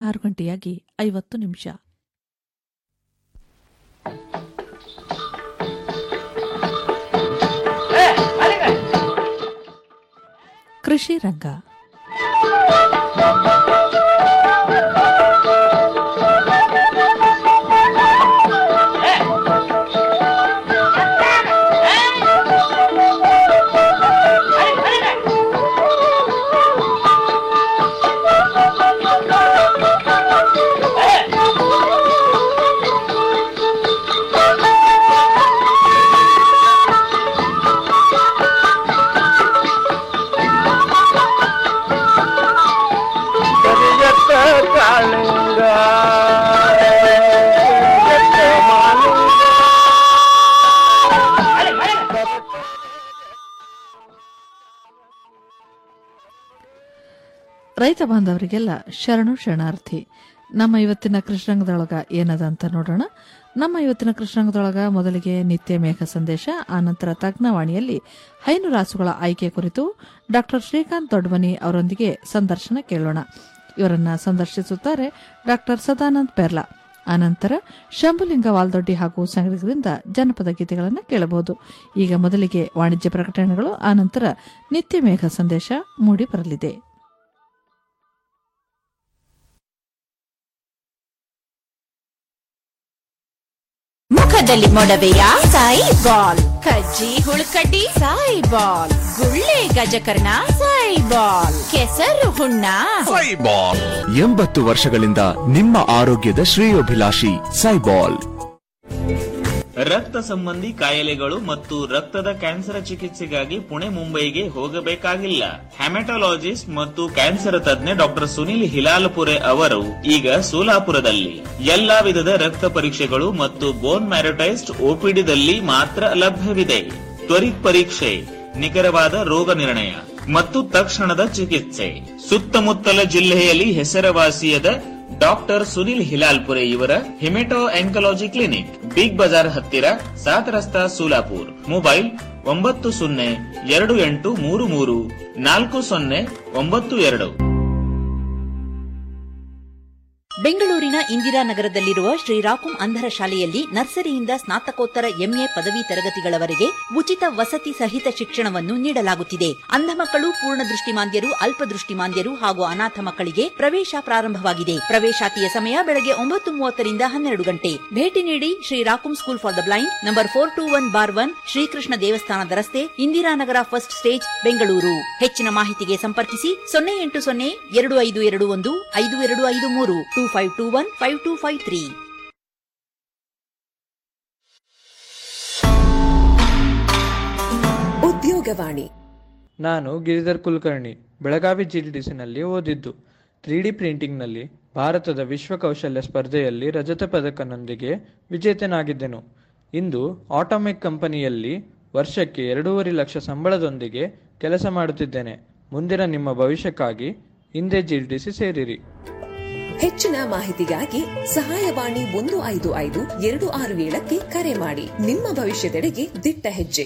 ಆರು ಗಂಟೆಯಾಗಿ ಐವತ್ತು ನಿಮಿಷ ಕೃಷಿ ರಂಗ ಕರಿಯತ್ತ ಕಾಳಿಂಗ ಕರಿಯತ್ತ ಮಾಲಿಂಗ ರೈತ ಬಾಂಧವರಿಗೆಲ್ಲ ಶರಣು ಶರಣಾರ್ಥಿ ನಮ್ಮ ಇವತ್ತಿನ ಕೃಷ್ಣರಂಗದೊಳಗ ಏನದ ಅಂತ ನೋಡೋಣ ನಮ್ಮ ಇವತ್ತಿನ ಕೃಷ್ಣರಂಗದೊಳಗ ಮೊದಲಿಗೆ ನಿತ್ಯ ಮೇಘ ಸಂದೇಶ ಆನಂತರ ತಜ್ಞವಾಣಿಯಲ್ಲಿ ಹೈನು ರಾಸುಗಳ ಆಯ್ಕೆ ಕುರಿತು ಡಾಕ್ಟರ್ ಶ್ರೀಕಾಂತ್ ದೊಡ್ಮನಿ ಅವರೊಂದಿಗೆ ಸಂದರ್ಶನ ಕೇಳೋಣ ಇವರನ್ನ ಸಂದರ್ಶಿಸುತ್ತಾರೆ ಡಾಕ್ಟರ್ ಸದಾನಂದ್ ಪೆರ್ಲಾ ಆನಂತರ ಶಂಭುಲಿಂಗ ವಾಲ್ದೊಡ್ಡಿ ಹಾಗೂ ಸಂಗಡಿಗರಿಂದ ಜನಪದ ಗೀತೆಗಳನ್ನು ಕೇಳಬಹುದು ಈಗ ಮೊದಲಿಗೆ ವಾಣಿಜ್ಯ ಪ್ರಕಟಣೆಗಳು ಆನಂತರ ನಿತ್ಯ ಮೇಘ ಸಂದೇಶ ಮೂಡಿ ಬರಲಿದೆ ಮುಖದಲ್ಲಿ ಮೊಡವೆಯ ಸಾಯಿ ಬಾಲ್ ಕಜ್ಜಿ ಹುಳುಕಡ್ಡಿ ಸಾಯಿ ಬಾಲ್ ಗುಳ್ಳೆ ಗಜಕರ್ಣ ಸಾಯಿ ಬಾಲ್ ಕೆಸರು ಹುಣ್ಣ ಸೈಬಾಲ್ ಎಂಬತ್ತು ವರ್ಷಗಳಿಂದ ನಿಮ್ಮ ಆರೋಗ್ಯದ ಶ್ರೇಯೋಭಿಲಾಷಿ ಸೈಬಾಲ್ ರಕ್ತ ಸಂಬಂಧಿ ಕಾಯಿಲೆಗಳು ಮತ್ತು ರಕ್ತದ ಕ್ಯಾನ್ಸರ್ ಚಿಕಿತ್ಸೆಗಾಗಿ ಪುಣೆ ಮುಂಬೈಗೆ ಹೋಗಬೇಕಾಗಿಲ್ಲ ಹೆಮಟೊಲಾಜಿಸ್ಟ್ ಮತ್ತು ಕ್ಯಾನ್ಸರ್ ತಜ್ಞ ಡಾಕ್ಟರ್ ಸುನಿಲ್ ಹಿಲಾಲ್ಪುರೆ ಅವರು ಈಗ ಸೋಲಾಪುರದಲ್ಲಿ ಎಲ್ಲಾ ವಿಧದ ರಕ್ತ ಪರೀಕ್ಷೆಗಳು ಮತ್ತು ಬೋನ್ ಮ್ಯಾರೋಟೈಸ್ಡ್ ಓಪಿಡಿದಲ್ಲಿ ಮಾತ್ರ ಲಭ್ಯವಿದೆ ತ್ವರಿತ್ ಪರೀಕ್ಷೆ ನಿಖರವಾದ ರೋಗ ನಿರ್ಣಯ ಮತ್ತು ತಕ್ಷಣದ ಚಿಕಿತ್ಸೆ ಸುತ್ತಮುತ್ತಲ ಜಿಲ್ಲೆಯಲ್ಲಿ ಹೆಸರುವಾಸಿಯಾದ ಡಾಕ್ಟರ್ ಸುನಿಲ್ ಹಿಲಾಲ್ಪುರೆ ಇವರ haemato oncology clinic big bazaar ಹತ್ತಿರ ಸಾತ್ ರಸ್ತಾ ಸೋಲಾಪುರ್ ಮೊಬೈಲ್ ಒಂಬತ್ತು ಸೊನ್ನೆ ಎರಡು ಎಂಟು ಮೂರು ಮೂರು ನಾಲ್ಕು ಸೊನ್ನೆ ಒಂಬತ್ತು ಎರಡು ಬೆಂಗಳೂರಿನ ಇಂದಿರಾನಗರದಲ್ಲಿರುವ ಶ್ರೀರಾಕುಂ ಅಂಧರ ಶಾಲೆಯಲ್ಲಿ ನರ್ಸರಿಯಿಂದ ಸ್ನಾತಕೋತ್ತರ ಎಂಎ ಪದವಿ ತರಗತಿಗಳವರೆಗೆ ಉಚಿತ ವಸತಿ ಸಹಿತ ಶಿಕ್ಷಣವನ್ನು ನೀಡಲಾಗುತ್ತಿದೆ ಅಂಧ ಮಕ್ಕಳು ಪೂರ್ಣ ದೃಷ್ಟಿಮಾಂದ್ಯರು ಅಲ್ಪದೃಷ್ಟಿಮಾಂದ್ಯರು ಹಾಗೂ ಅನಾಥ ಮಕ್ಕಳಿಗೆ ಪ್ರವೇಶ ಪ್ರಾರಂಭವಾಗಿದೆ ಪ್ರವೇಶಾತಿಯ ಸಮಯ ಬೆಳಗ್ಗೆ ಒಂಬತ್ತು ಮೂವತ್ತರಿಂದ ಹನ್ನೆರಡು ಗಂಟೆ ಭೇಟಿ ನೀಡಿ ಶ್ರೀರಾಕುಂ school for the blind number four two one bar one Shrikrishna ದೇವಸ್ಥಾನದ ರಸ್ತೆ ಇಂದಿರಾನಗರ ಫಸ್ಟ್ ಸ್ಟೇಜ್ ಬೆಂಗಳೂರು ಹೆಚ್ಚಿನ ಮಾಹಿತಿಗೆ ಸಂಪರ್ಕಿಸಿ ಸೊನ್ನೆ ಎಂಟು ಸೊನ್ನೆ ಎರಡು ಐದು ಎರಡು ಒಂದು ಐದು ಎರಡು ಐದು ಮೂರು two five two one five two five three Udyogavani ನಾನು ಗಿರಿಧರ್ ಕುಲಕರ್ಣಿ ಬೆಳಗಾವಿ ಜಿಲ್ಡಿಸಿನಲ್ಲಿ ಓದಿದ್ದು ತ್ರೀ ಡಿ ಪ್ರಿಂಟಿಂಗ್ನಲ್ಲಿ ಭಾರತದ ವಿಶ್ವ ಕೌಶಲ್ಯ ಸ್ಪರ್ಧೆಯಲ್ಲಿ ರಜತ ಪದಕನೊಂದಿಗೆ ವಿಜೇತನಾಗಿದ್ದೆನು ಇಂದು ಆಟೋಮೆಕ್ ಕಂಪನಿಯಲ್ಲಿ ವರ್ಷಕ್ಕೆ ಎರಡೂವರೆ ಲಕ್ಷ ಸಂಬಳದೊಂದಿಗೆ ಕೆಲಸ ಮಾಡುತ್ತಿದ್ದೇನೆ ಮುಂದಿನ ನಿಮ್ಮ ಭವಿಷ್ಯಕ್ಕಾಗಿ ಹಿಂದೆ ಜಿಲ್ಡಿಸಿ ಸೇರಿರಿ ಹೆಚ್ಚಿನ ಮಾಹಿತಿಗಾಗಿ ಸಹಾಯವಾಣಿ ಒಂದು ಐದು ಐದು ಎರಡು ಆರು ಏಳಕ್ಕೆ ಕರೆ ಮಾಡಿ ನಿಮ್ಮ ಭವಿಷ್ಯದೆಡೆಗೆ ದಿಟ್ಟ ಹೆಜ್ಜೆ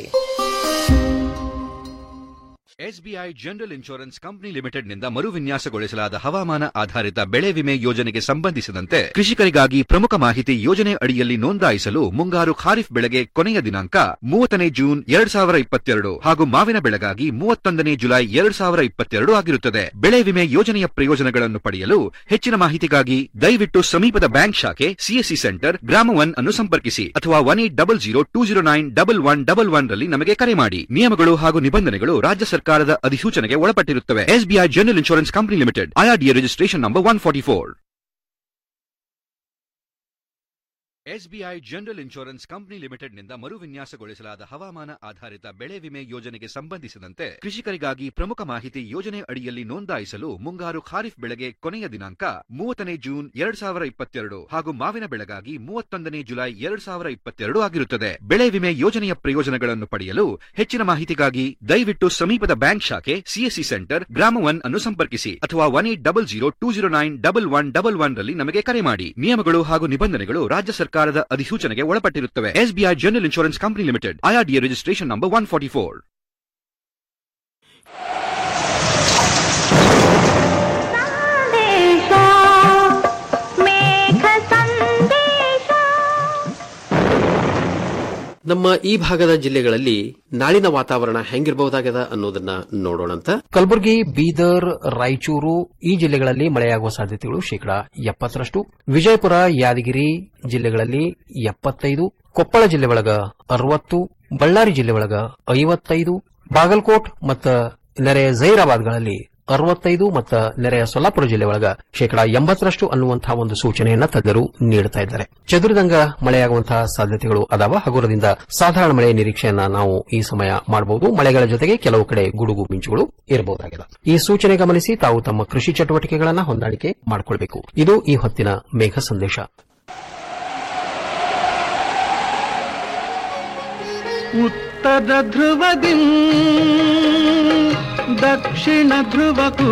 ಎಸ್ಬಿಐ ಜನರಲ್ ಇನ್ಶೂರೆನ್ಸ್ ಕಂಪನಿ ಲಿಮಿಟೆಡ್ನಿಂದ ಮರುವಿನ್ಯಾಸಗೊಳಿಸಲಾದ ಹವಾಮಾನ ಆಧಾರಿತ ಬೆಳೆ ವಿಮೆ ಯೋಜನೆಗೆ ಸಂಬಂಧಿಸಿದಂತೆ ಕೃಷಿಕರಿಗಾಗಿ ಪ್ರಮುಖ ಮಾಹಿತಿ ಯೋಜನೆ ಅಡಿಯಲ್ಲಿ ನೋಂದಾಯಿಸಲು ಮುಂಗಾರು ಖಾರಿಫ್ ಬೆಳೆಗೆ ಕೊನೆಯ ದಿನಾಂಕ ಮೂವತ್ತನೇ ಜೂನ್ ಎರಡ್ ಸಾವಿರ ಇಪ್ಪತ್ತೆರಡು ಹಾಗೂ ಮಾವಿನ ಬೆಳೆಗಾಗಿ ಮೂವತ್ತೊಂದನೇ ಜುಲೈ ಎರಡ್ ಸಾವಿರ ಇಪ್ಪತ್ತೆರಡು ಆಗಿರುತ್ತದೆ ಬೆಳೆ ವಿಮೆ ಯೋಜನೆಯ ಪ್ರಯೋಜನಗಳನ್ನು ಪಡೆಯಲು ಹೆಚ್ಚಿನ ಮಾಹಿತಿಗಾಗಿ ದಯವಿಟ್ಟು ಸಮೀಪದ ಬ್ಯಾಂಕ್ ಶಾಖೆ ಸಿಎಸ್ಸಿ ಸೆಂಟರ್ ಗ್ರಾಮ ಒನ್ ಅನ್ನು ಸಂಪರ್ಕಿಸಿ ಅಥವಾ one eight double zero two zero nine double one double one ರಲ್ಲಿ ನಮಗೆ ಕರೆ ಮಾಡಿ ನಿಯಮಗಳು ಹಾಗೂ ನಿಬಂಧನೆಗಳು ರಾಜ್ಯ ಸರ್ಕಾರದ ಅಧಿಸೂಚನೆಗೆ ಒಳಪಟ್ಟಿರುತ್ತವೆ SBI general insurance company limited IRDA registration number one forty four SBI general insurance company ಲಿಮಿಟೆಡ್ನಿಂದ ಮರುವಿನ್ಯಾಸಗೊಳಿಸಲಾದ ಹವಾಮಾನ ಆಧಾರಿತ ಬೆಳೆ ವಿಮೆ ಯೋಜನೆಗೆ ಸಂಬಂಧಿಸಿದಂತೆ ಕೃಷಿಕರಿಗಾಗಿ ಪ್ರಮುಖ ಮಾಹಿತಿ ಯೋಜನೆ ಅಡಿಯಲ್ಲಿ ನೋಂದಾಯಿಸಲು ಮುಂಗಾರು ಖಾರಿಫ್ ಬೆಳೆಗೆ ಕೊನೆಯ ದಿನಾಂಕ ಮೂವತ್ತನೇ ಜೂನ್ ಎರಡ್ ಸಾವಿರ ಇಪ್ಪತ್ತೆರಡು ಹಾಗೂ ಮಾವಿನ ಬೆಳೆಗಾಗಿ ಮೂವತ್ತೊಂದನೇ ಜುಲೈ ಎರಡ್ ಸಾವಿರ ಇಪ್ಪತ್ತೆರಡು ಆಗಿರುತ್ತದೆ ಬೆಳೆ ವಿಮೆ ಯೋಜನೆಯ ಪ್ರಯೋಜನಗಳನ್ನು ಪಡೆಯಲು ಹೆಚ್ಚಿನ ಮಾಹಿತಿಗಾಗಿ ದಯವಿಟ್ಟು ಸಮೀಪದ ಬ್ಯಾಂಕ್ ಶಾಖೆ ಸಿಎಸ್ಸಿ ಸೆಂಟರ್ ಗ್ರಾಮ ಒನ್ ಅನ್ನು ಸಂಪರ್ಕಿಸಿ ಅಥವಾ one eight double zero two zero nine double one double one ರಲ್ಲಿ ನಮಗೆ ಕರೆ ಮಾಡಿ ನಿಯಮಗಳು ಹಾಗೂ ನಿಬಂಧನೆಗಳು ರಾಜ್ಯ ಸರ್ಕಾರದ ಅಧಿಸೂಚನೆಗೆ ಒಳಪಟ್ಟಿರುತ್ತವೆ SBI general insurance company limited IRDA registration number one forty four ನಮ್ಮ ಈ ಭಾಗದ ಜಿಲ್ಲೆಗಳಲ್ಲಿ ನಾಳಿನ ವಾತಾವರಣ ಹೆಂಗಿರಬಹುದಾಗದ ಅನ್ನೋದನ್ನ ನೋಡೋಣಂತ ಕಲಬುರಗಿ ಬೀದರ್ ರಾಯಚೂರು ಈ ಜಿಲ್ಲೆಗಳಲ್ಲಿ ಮಳೆಯಾಗುವ ಸಾಧ್ಯತೆಗಳು ಶೇಕಡಾ ಎಪ್ಪತ್ತರಷ್ಟು ವಿಜಯಪುರ ಯಾದಗಿರಿ ಜಿಲ್ಲೆಗಳಲ್ಲಿ ಎಪ್ಪತ್ತೈದು ಕೊಪ್ಪಳ ಜಿಲ್ಲೆ ಒಳಗ ಅರವತ್ತು ಬಳ್ಳಾರಿ ಜಿಲ್ಲೆ ಒಳಗ ಐವತ್ತೈದು ಬಾಗಲಕೋಟ್ ಮತ್ತು ನೆರೆಯ ಜೈರಾಬಾದ್ಗಳಲ್ಲಿ ಅರವತ್ತೈದು ಮತ್ತು ನೆರೆಯ ಸೊಲ್ಲಾಪುರ ಜಿಲ್ಲೆ ಒಳಗ ಶೇಕಡಾ ಎಂಬತ್ತರಷ್ಟು ಅನ್ನುವಂತಹ ಒಂದು ಸೂಚನೆಯನ್ನ ತಜ್ಞರು ನೀಡುತ್ತಾ ಇದ್ದಾರೆ ಚದುರಿದಂಗ ಮಳೆಯಾಗುವಂತಹ ಸಾಧ್ಯತೆಗಳು ಅದಾವ ಹಗುರದಿಂದ ಸಾಧಾರಣ ಮಳೆಯ ನಿರೀಕ್ಷೆಯನ್ನ ನಾವು ಈ ಸಮಯ ಮಾಡಬಹುದು ಮಳೆಗಳ ಜೊತೆಗೆ ಕೆಲವು ಕಡೆ ಗುಡುಗು ಮಿಂಚುಗಳು ಇರಬಹುದಾಗಿದೆ ಈ ಸೂಚನೆ ಗಮನಿಸಿ ತಾವು ತಮ್ಮ ಕೃಷಿ ಚಟುವಟಿಕೆಗಳನ್ನ ಹೊಂದಾಣಿಕೆ ಮಾಡಿಕೊಳ್ಬೇಕು ಇದು ಈ ಹೊತ್ತಿನ ಮೇಘ ಸಂದೇಶ ಉತ್ತರ ಧ್ರುವದಿ ದಕ್ಷಿಣ ಧ್ರುವಕ್ಕೂ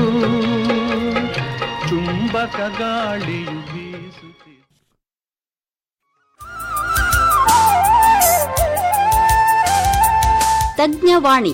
ಚುಂಬಕ ಗಾಳಿಯು ಬೀಸುತ್ತಿದೆ ತಜ್ಞವಾಣಿ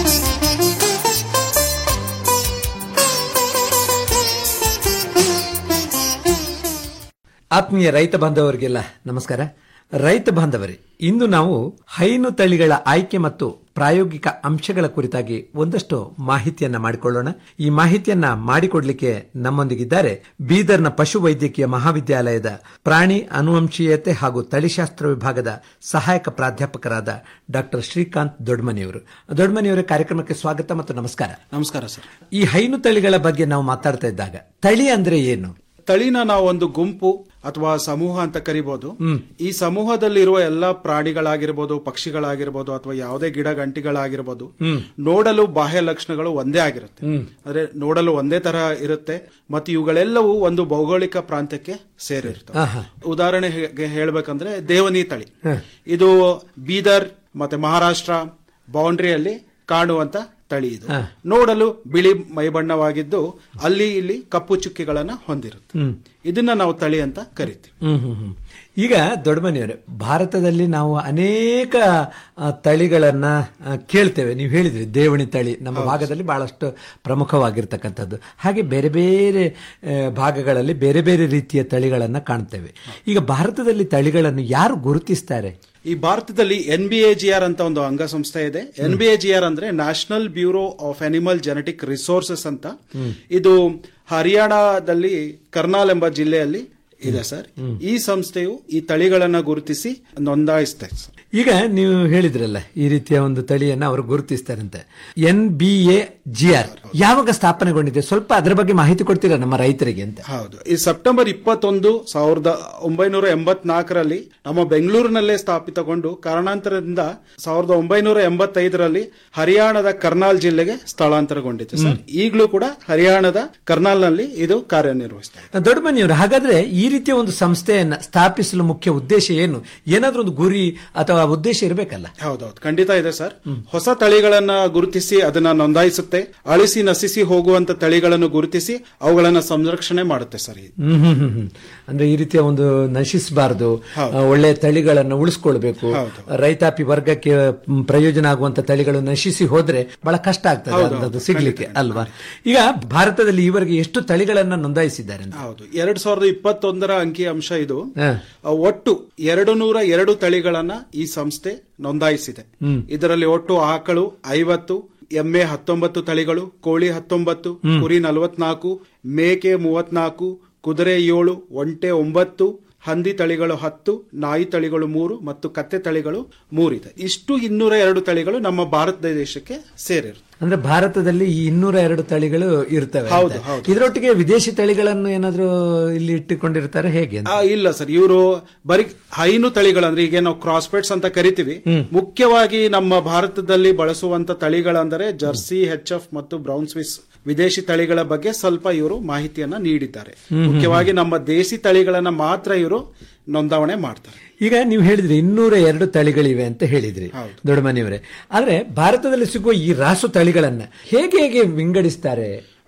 ಆತ್ಮೀಯ ರೈತ ಬಾಂಧವರಿಗೆಲ್ಲ ನಮಸ್ಕಾರ ರೈತ ಬಾಂಧವರೇ ಇಂದು ನಾವು ಹೈನು ತಳಿಗಳ ಆಯ್ಕೆ ಮತ್ತು ಪ್ರಾಯೋಗಿಕ ಅಂಶಗಳ ಕುರಿತಾಗಿ ಒಂದಷ್ಟು ಮಾಹಿತಿಯನ್ನ ಮಾಡಿಕೊಳ್ಳೋಣ ಈ ಮಾಹಿತಿಯನ್ನ ಮಾಡಿಕೊಡ್ಲಿಕ್ಕೆ ನಮ್ಮೊಂದಿಗಿದ್ದಾರೆ ಬೀದರ್ನ ಪಶು ವೈದ್ಯಕೀಯ ಮಹಾವಿದ್ಯಾಲಯದ ಪ್ರಾಣಿ ಅನುವಂಶೀಯತೆ ಹಾಗೂ ತಳಿಶಾಸ್ತ್ರ ವಿಭಾಗದ ಸಹಾಯಕ ಪ್ರಾಧ್ಯಾಪಕರಾದ ಡಾಕ್ಟರ್ ಶ್ರೀಕಾಂತ್ ದೊಡ್ಮನಿಯವರು ದೊಡ್ಮನಿಯವರ ಕಾರ್ಯಕ್ರಮಕ್ಕೆ ಸ್ವಾಗತ ಮತ್ತು ನಮಸ್ಕಾರ ನಮಸ್ಕಾರ ಸರ್ ಈ ಹೈನು ತಳಿಗಳ ಬಗ್ಗೆ ನಾವು ಮಾತಾಡ್ತಾ ಇದ್ದಾಗ ತಳಿ ಅಂದ್ರೆ ಏನು ತಳಿನ ನಾವು ಒಂದು ಗುಂಪು ಅಥವಾ ಸಮೂಹ ಅಂತ ಕರಿಬಹುದು ಈ ಸಮೂಹದಲ್ಲಿರುವ ಎಲ್ಲಾ ಪ್ರಾಣಿಗಳಾಗಿರ್ಬೋದು ಪಕ್ಷಿಗಳಾಗಿರ್ಬೋದು ಅಥವಾ ಯಾವುದೇ ಗಿಡ ಗಂಟಿಗಳಾಗಿರ್ಬೋದು ನೋಡಲು ಬಾಹ್ಯ ಲಕ್ಷಣಗಳು ಒಂದೇ ಆಗಿರುತ್ತೆ ಅಂದ್ರೆ ನೋಡಲು ಒಂದೇ ತರ ಇರುತ್ತೆ ಮತ್ತು ಇವುಗಳೆಲ್ಲವೂ ಒಂದು ಭೌಗೋಳಿಕ ಪ್ರಾಂತ್ಯಕ್ಕೆ ಸೇರಿರ್ತವೆ ಆಹಾ. ಉದಾಹರಣೆಗೆ ಹೇಳ್ಬೇಕಂದ್ರೆ ದೇವನಿ ತಳಿ ಇದು ಬೀದರ್ ಮತ್ತೆ ಮಹಾರಾಷ್ಟ್ರ ಬೌಂಡ್ರಿಯಲ್ಲಿ ಕಾಣುವಂತ ತಳಿ ಇದು ನೋಡಲು ಬಿಳಿ ಮೈಬಣ್ಣವಾಗಿದ್ದು ಅಲ್ಲಿ ಇಲ್ಲಿ ಕಪ್ಪು ಚುಕ್ಕಿಗಳನ್ನ ಹೊಂದಿರುತ್ತೆ ಹ್ಮ್. ಇದನ್ನ ನಾವು ತಳಿ ಅಂತ ಕರಿತೀವಿ ಹ್ಮ್ ಹ್ಮ್ ಹ್ಮ್. ಈಗ ದೊಡ್ಡಮನೆಯವರೇ ಭಾರತದಲ್ಲಿ ನಾವು ಅನೇಕ ಆ, ತಳಿಗಳನ್ನ ಆ, ಕೇಳ್ತೇವೆ ನೀವು ಹೇಳಿದ್ರಿ ದೇವಣಿ ತಳಿ ನಮ್ಮ ಭಾಗದಲ್ಲಿ ಬಹಳಷ್ಟು ಪ್ರಮುಖವಾಗಿರ್ತಕ್ಕಂಥದ್ದು ಹಾಗೆ ಬೇರೆ ಬೇರೆ ಆ, ಭಾಗಗಳಲ್ಲಿ ಬೇರೆ ಬೇರೆ ರೀತಿಯ ತಳಿಗಳನ್ನ ಕಾಣ್ತೇವೆ ಈಗ ಭಾರತದಲ್ಲಿ ತಳಿಗಳನ್ನು ಯಾರು ಗುರುತಿಸ್ತಾರೆ ಈ ಭಾರತದಲ್ಲಿ N B A G R ಅಂತ ಒಂದು ಅಂಗಸಂಸ್ಥೆ ಇದೆ N B A G R ಅಂದ್ರೆ national bureau of animal genetic resources ಅಂತ ಇದು ಹರಿಯಾಣದಲ್ಲಿ ಕರ್ನಾಲ್ ಎಂಬ ಜಿಲ್ಲೆಯಲ್ಲಿ ಇದೆ ಸರ್ ಈ ಸಂಸ್ಥೆಯು ಈ ತಳಿಗಳನ್ನ ಗುರುತಿಸಿ ನೋಂದಾಯಿಸುತ್ತೆ ಸರ್ ಈಗ ನೀವು ಹೇಳಿದ್ರಲ್ಲ ಈ ರೀತಿಯ ಒಂದು ತಳಿಯನ್ನ ಅವರು ಗುರುತಿಸ್ತಾರಂತೆ N B A G R ಯಾವಾಗ ಸ್ಥಾಪನೆಗೊಂಡಿದೆ ಸ್ವಲ್ಪ ಅದರ ಬಗ್ಗೆ ಮಾಹಿತಿ ಕೊಡ್ತೀರಾ ನಮ್ಮ ರೈತರಿಗೆ ಅಂತ ಹೌದು ಈ ಸೆಪ್ಟೆಂಬರ್ ಇಪ್ಪತ್ತೊಂದು ಸಾವಿರದ ಒಂಬೈನೂರ ಎಂಬತ್ನಾಲ್ಕರಲ್ಲಿ ನಮ್ಮ ಬೆಂಗಳೂರಿನಲ್ಲೇ ಸ್ಥಾಪಿತಗೊಂಡು ಕಾರಣಾಂತರದಿಂದ ಸಾವಿರದ ಒಂಬೈನೂರ ಎಂಬತ್ತೈದರಲ್ಲಿ ಹರಿಯಾಣದ ಕರ್ನಾಲ್ ಜಿಲ್ಲೆಗೆ ಸ್ಥಳಾಂತರಗೊಂಡಿದೆ ಸರ್ ಈಗಲೂ ಕೂಡ ಹರಿಯಾಣದ ಕರ್ನಾಲ್ನಲ್ಲಿ ಇದು ಕಾರ್ಯನಿರ್ವಹಿಸ್ತಾ ದೊಡ್ಡಮನಿಯವರು ಹಾಗಾದ್ರೆ ಈ ರೀತಿಯ ಒಂದು ಸಂಸ್ಥೆಯನ್ನ ಸ್ಥಾಪಿಸಲು ಮುಖ್ಯ ಉದ್ದೇಶ ಏನು ಏನಾದ್ರೂ ಒಂದು ಗುರಿ ಅಥವಾ ಉದ್ದೇಶ ಇರಬೇಕಲ್ಲ ಹೌದೌದು ಖಂಡಿತ ಇದೆ ಸರ್ ಹೊಸ ತಳಿಗಳನ್ನ ಗುರುತಿಸಿ ಅದನ್ನ ನೋಂದಾಯಿಸುತ್ತೆ ಅಳಿಸಿ ನಶಿಸಿ ಹೋಗುವಂತ ತಳಿಗಳನ್ನು ಗುರುತಿಸಿ ಅವುಗಳನ್ನ ಸಂರಕ್ಷಣೆ ಮಾಡುತ್ತೆ ಸರ್ ಇದು. ಹ್ಮ್ ಹ್ಮ್ ಹ್ಮ್ ಹ್ಮ್. ಅಂದ್ರೆ ಈ ರೀತಿಯ ಒಂದು ನಶಿಸಬಾರದು ಒಳ್ಳೆ ತಳಿಗಳನ್ನು ಉಳಿಸ್ಕೊಳ್ಬೇಕು ರೈತಾಪಿ ವರ್ಗಕ್ಕೆ ಮ್, ಪ್ರಯೋಜನ ಆಗುವಂತ ತಳಿಗಳು ನಶಿಸಿ ಹೋದ್ರೆ ಬಹಳ ಕಷ್ಟ ಆಗ್ತದೆ ಹೌದು, ಅದು ಹೌದು. ಸಿಗ್ಲಿಕ್ಕೆ ಖಂಡಿತ, ಅಲ್ವಾ ಈಗ ಭಾರತದಲ್ಲಿ ಈವರೆಗೆ ಎಷ್ಟು ತಳಿಗಳನ್ನ ನೋಂದಾಯಿಸಿದ್ದಾರೆ ಅಂತ? ಹೌದು ಎರಡ್ ಸಾವಿರದ ಇಪ್ಪತ್ತೊಂದರ ಅಂಕಿ ಅಂಶ ಇದು ಹ. ಆ, ಒಟ್ಟು ಎರಡು ನೂರ ಎರಡು ತಳಿಗಳನ್ನ ಈ ಸಂಸ್ಥೆ ನೋಂದಾಯಿಸಿದೆ ಹ್ಮ್. ಇದರಲ್ಲಿ ಒಟ್ಟು ಆಕಳು ಐವತ್ತು ಎಮ್ಮೆ ಹತ್ತೊಂಬತ್ತು ತಳಿಗಳು ಕೋಳಿ ಹತ್ತೊಂಬತ್ತು ಹ್ಮ್. ಕುರಿ ನಲವತ್ನಾಲ್ಕು ಮೇಕೆ ಮೂವತ್ನಾಲ್ಕು ಕುದುರೆ ಏಳು ಒಂಟೆ ಒಂಬತ್ತು ಹಂದಿ ತಳಿಗಳು ಹತ್ತು ನಾಯಿ ತಳಿಗಳು ಮೂರು ಮತ್ತು ಕತ್ತೆ ತಳಿಗಳು ಮೂರಿದೆ ಇಷ್ಟು ಇನ್ನೂರ ಎರಡು ತಳಿಗಳು ನಮ್ಮ ಭಾರತ ದೇಶಕ್ಕೆ ಸೇರಿರುತ್ತೆ ಅಂದ್ರೆ ಭಾರತದಲ್ಲಿ ಈ ಇನ್ನೂರ ಎರಡು ತಳಿಗಳು ಇರ್ತವೆ ಅಂತ. ಹೌದು, ಹೌದು. ಇದರೊಟ್ಟಿಗೆ ವಿದೇಶಿ ತಳಿಗಳನ್ನು ಏನಾದ್ರೂ ಇಲ್ಲಿ ಇಟ್ಟುಕೊಂಡಿರ್ತಾರೆ ಹೇಗೆ ಅಂತ? ಆ, ಇಲ್ಲ ಸರ್ ಇವರು ಬರೀ ಹೈನು ತಳಿಗಳು ಅಂದ್ರೆ ಈಗ ನಾವು ಕ್ರಾಸ್ಪೇಟ್ಸ್ ಅಂತ ಕರಿತೀವಿ ಮುಖ್ಯವಾಗಿ ನಮ್ಮ ಭಾರತದಲ್ಲಿ ಬಳಸುವಂತ ತಳಿಗಳಂದರೆ ಜರ್ಸಿ ಹೆಚ್ ಎಫ್ ಮತ್ತು ಬ್ರೌನ್ ಸ್ವಿಸ್ ವಿದೇಶಿ ತಳಿಗಳ ಬಗ್ಗೆ ಸ್ವಲ್ಪ ಇವರು ಮಾಹಿತಿಯನ್ನ ನೀಡಿದ್ದಾರೆ ಹ್ಮ್, ಹ್ಮ್, ಮುಖ್ಯವಾಗಿ ನಮ್ಮ ದೇಸಿ ತಳಿಗಳನ್ನ ಮಾತ್ರ ಇವರು ನೋಂದಾವಣೆ ಮಾಡ್ತಾರೆ ಈಗ ನೀವು ಹೇಳಿದ್ರಿ ಇನ್ನೂರ ಎರಡು ತಳಿಗಳಿವೆ ಅಂತ ಹೇಳಿದ್ರಿ ದೊಡ್ಡಮನೆಯವರೇ ಆದ್ರೆ ಭಾರತದಲ್ಲಿ ಸಿಗುವ ಈ ರಾಸು ತಳಿಗಳನ್ನ ಹೇಗೆ ಹೇಗೆ ವಿಂಗಡಿಸ್ತಾರೆ